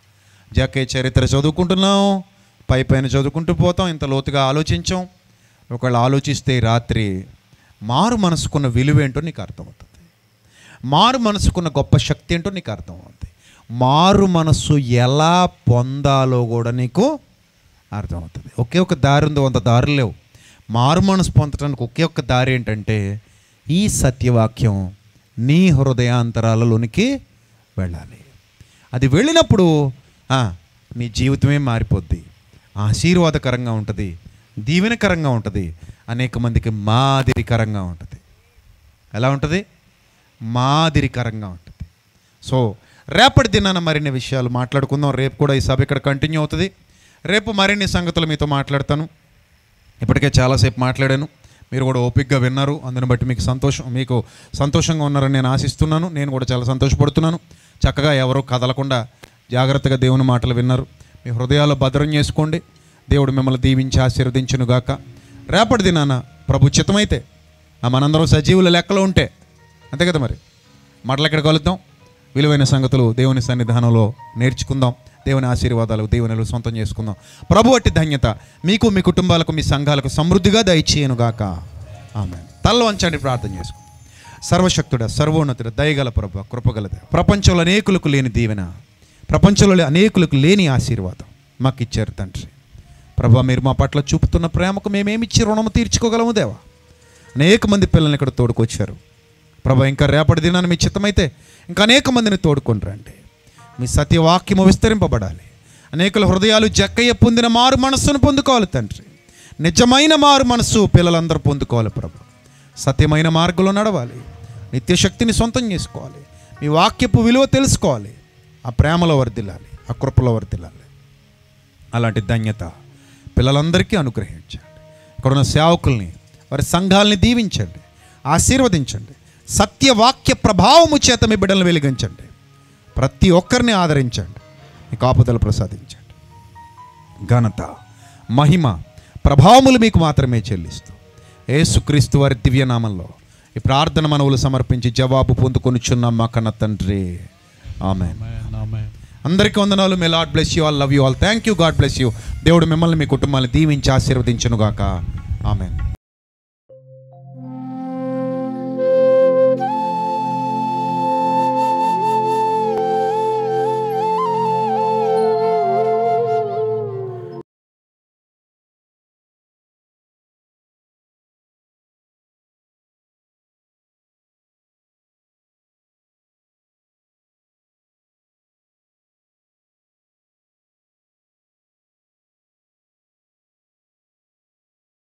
జకే చరిత్ర చదువుకుంటున్నాం పై పైన చదువుకుంటూ పోతాం ఇంత లోతుగా ఆలోచించాం ఒకళ్ళు ఆలోచిస్తే ఈ రాత్రి మారు మనసుకున్న విలువేంటో నీకు అర్థమవుతుంది మారు మనసుకున్న గొప్ప శక్తి ఏంటో నీకు అర్థమవుతుంది మారు మనస్సు ఎలా పొందాలో కూడా నీకు అర్థమవుతుంది ఒకే ఒక దారి ఉంది వంద దారులు లేవు మారు మనసు పొందడానికి ఒకే ఒక్క దారి ఏంటంటే ఈ సత్యవాక్యం నీ హృదయాంతరాలలోనికి వెళ్ళాలి అది వెళ్ళినప్పుడు ఆ, నీ జీవితమే మారిపోద్ది ఆశీర్వాదకరంగా ఉంటుంది దీవెనకరంగా ఉంటుంది అనేక మందికి మాదిరికరంగా ఉంటుంది ఎలా ఉంటుంది మాదిరికరంగా ఉంటుంది సో రేపటి దినాన మరిన్ని విషయాలు మాట్లాడుకుందాం రేపు కూడా ఈ సభ ఇక్కడ కంటిన్యూ అవుతుంది రేపు మరిన్ని సంగతులు మీతో మాట్లాడతాను ఇప్పటికే చాలాసేపు మాట్లాడాను మీరు కూడా ఓపిక్గా విన్నారు అందుని బట్టి మీకు సంతోషం మీకు సంతోషంగా ఉన్నారని నేను ఆశిస్తున్నాను నేను కూడా చాలా సంతోషపడుతున్నాను చక్కగా ఎవరో కదలకుండా జాగ్రత్తగా దేవుని మాటలు విన్నారు మీ హృదయాల్లో భద్రం చేసుకోండి దేవుడు మిమ్మల్ని దీవించి ఆశీర్వదించునుగాక రేపటి దినాన ప్రభు చిత్తమైతే ఆ మనందరం సజీవుల లెక్కలో ఉంటే అంతే కదా మరి మరల ఎక్కడ కలుద్దాం విలువైన సంగతులు దేవుని సన్నిధానంలో నేర్చుకుందాం దేవుని ఆశీర్వాదాలు దేవునిలు సొంతం చేసుకుందాం ప్రభు అట్టి ధన్యత మీకు మీ కుటుంబాలకు మీ సంఘాలకు సమృద్ధిగా దయచేయనుగాక ఆమె తల్ల వంచండి ప్రార్థన చేసుకుందాం సర్వశక్తుడ సర్వోన్నతుడ దయగల ప్రభు కృపగలద ప్రపంచంలో అనేకులకు లేని దీవెన ప్రపంచంలో అనేకులకు లేని ఆశీర్వాదం మాకు ఇచ్చారు తండ్రి ప్రభా మీరు మా పట్ల చూపుతున్న ప్రేమకు మేమేమిచ్చి రుణము తీర్చుకోగలము దేవా అనేక మంది పిల్లల్ని ఇక్కడ తోడుకొచ్చారు ప్రభా ఇంకా రేపటి దినాన్ని మీ చిత్తమైతే ఇంకా అనేక మందిని తోడుకొని రండి మీ సత్యవాక్యము విస్తరింపబడాలి అనేకుల హృదయాలు జక్కయ్య పొందిన మారు మనస్సును పొందుకోవాలి తండ్రి నిజమైన మారు మనస్సు పిల్లలందరూ పొందుకోవాలి ప్రభు సత్యమైన మార్గంలో నడవాలి నిత్యశక్తిని సొంతం చేసుకోవాలి మీ వాక్యపు విలువ తెలుసుకోవాలి ఆ ప్రేమలో వర్దిల్లాలి ఆ కృపలో వర్దిల్లాలి అలాంటి ధన్యత పిల్లలందరికీ అనుగ్రహించండి ఇక్కడున్న సేవకుల్ని వారి సంఘాలని దీవించండి ఆశీర్వదించండి సత్యవాక్య ప్రభావము చేత మీ బిడ్డలను వెలిగించండి ప్రతి ఒక్కరిని ఆదరించండి మీ కాపుదలు ప్రసాదించండి ఘనత మహిమ ప్రభావములు మీకు మాత్రమే చెల్లిస్తూ యేసుక్రీస్తు వారి దివ్యనామంలో ఈ ప్రార్థన మనవులు సమర్పించి జవాబు పొందుకొనిచున్నాం మా కన్న తండ్రి ఆమె అందరికీ వందనాలు may Lord bless you all love you all thank you God bless you దేవుడు మిమ్మల్ని మీ కుటుంబాన్ని దీవించి ఆశీర్వదించునుగాక ఆమెన్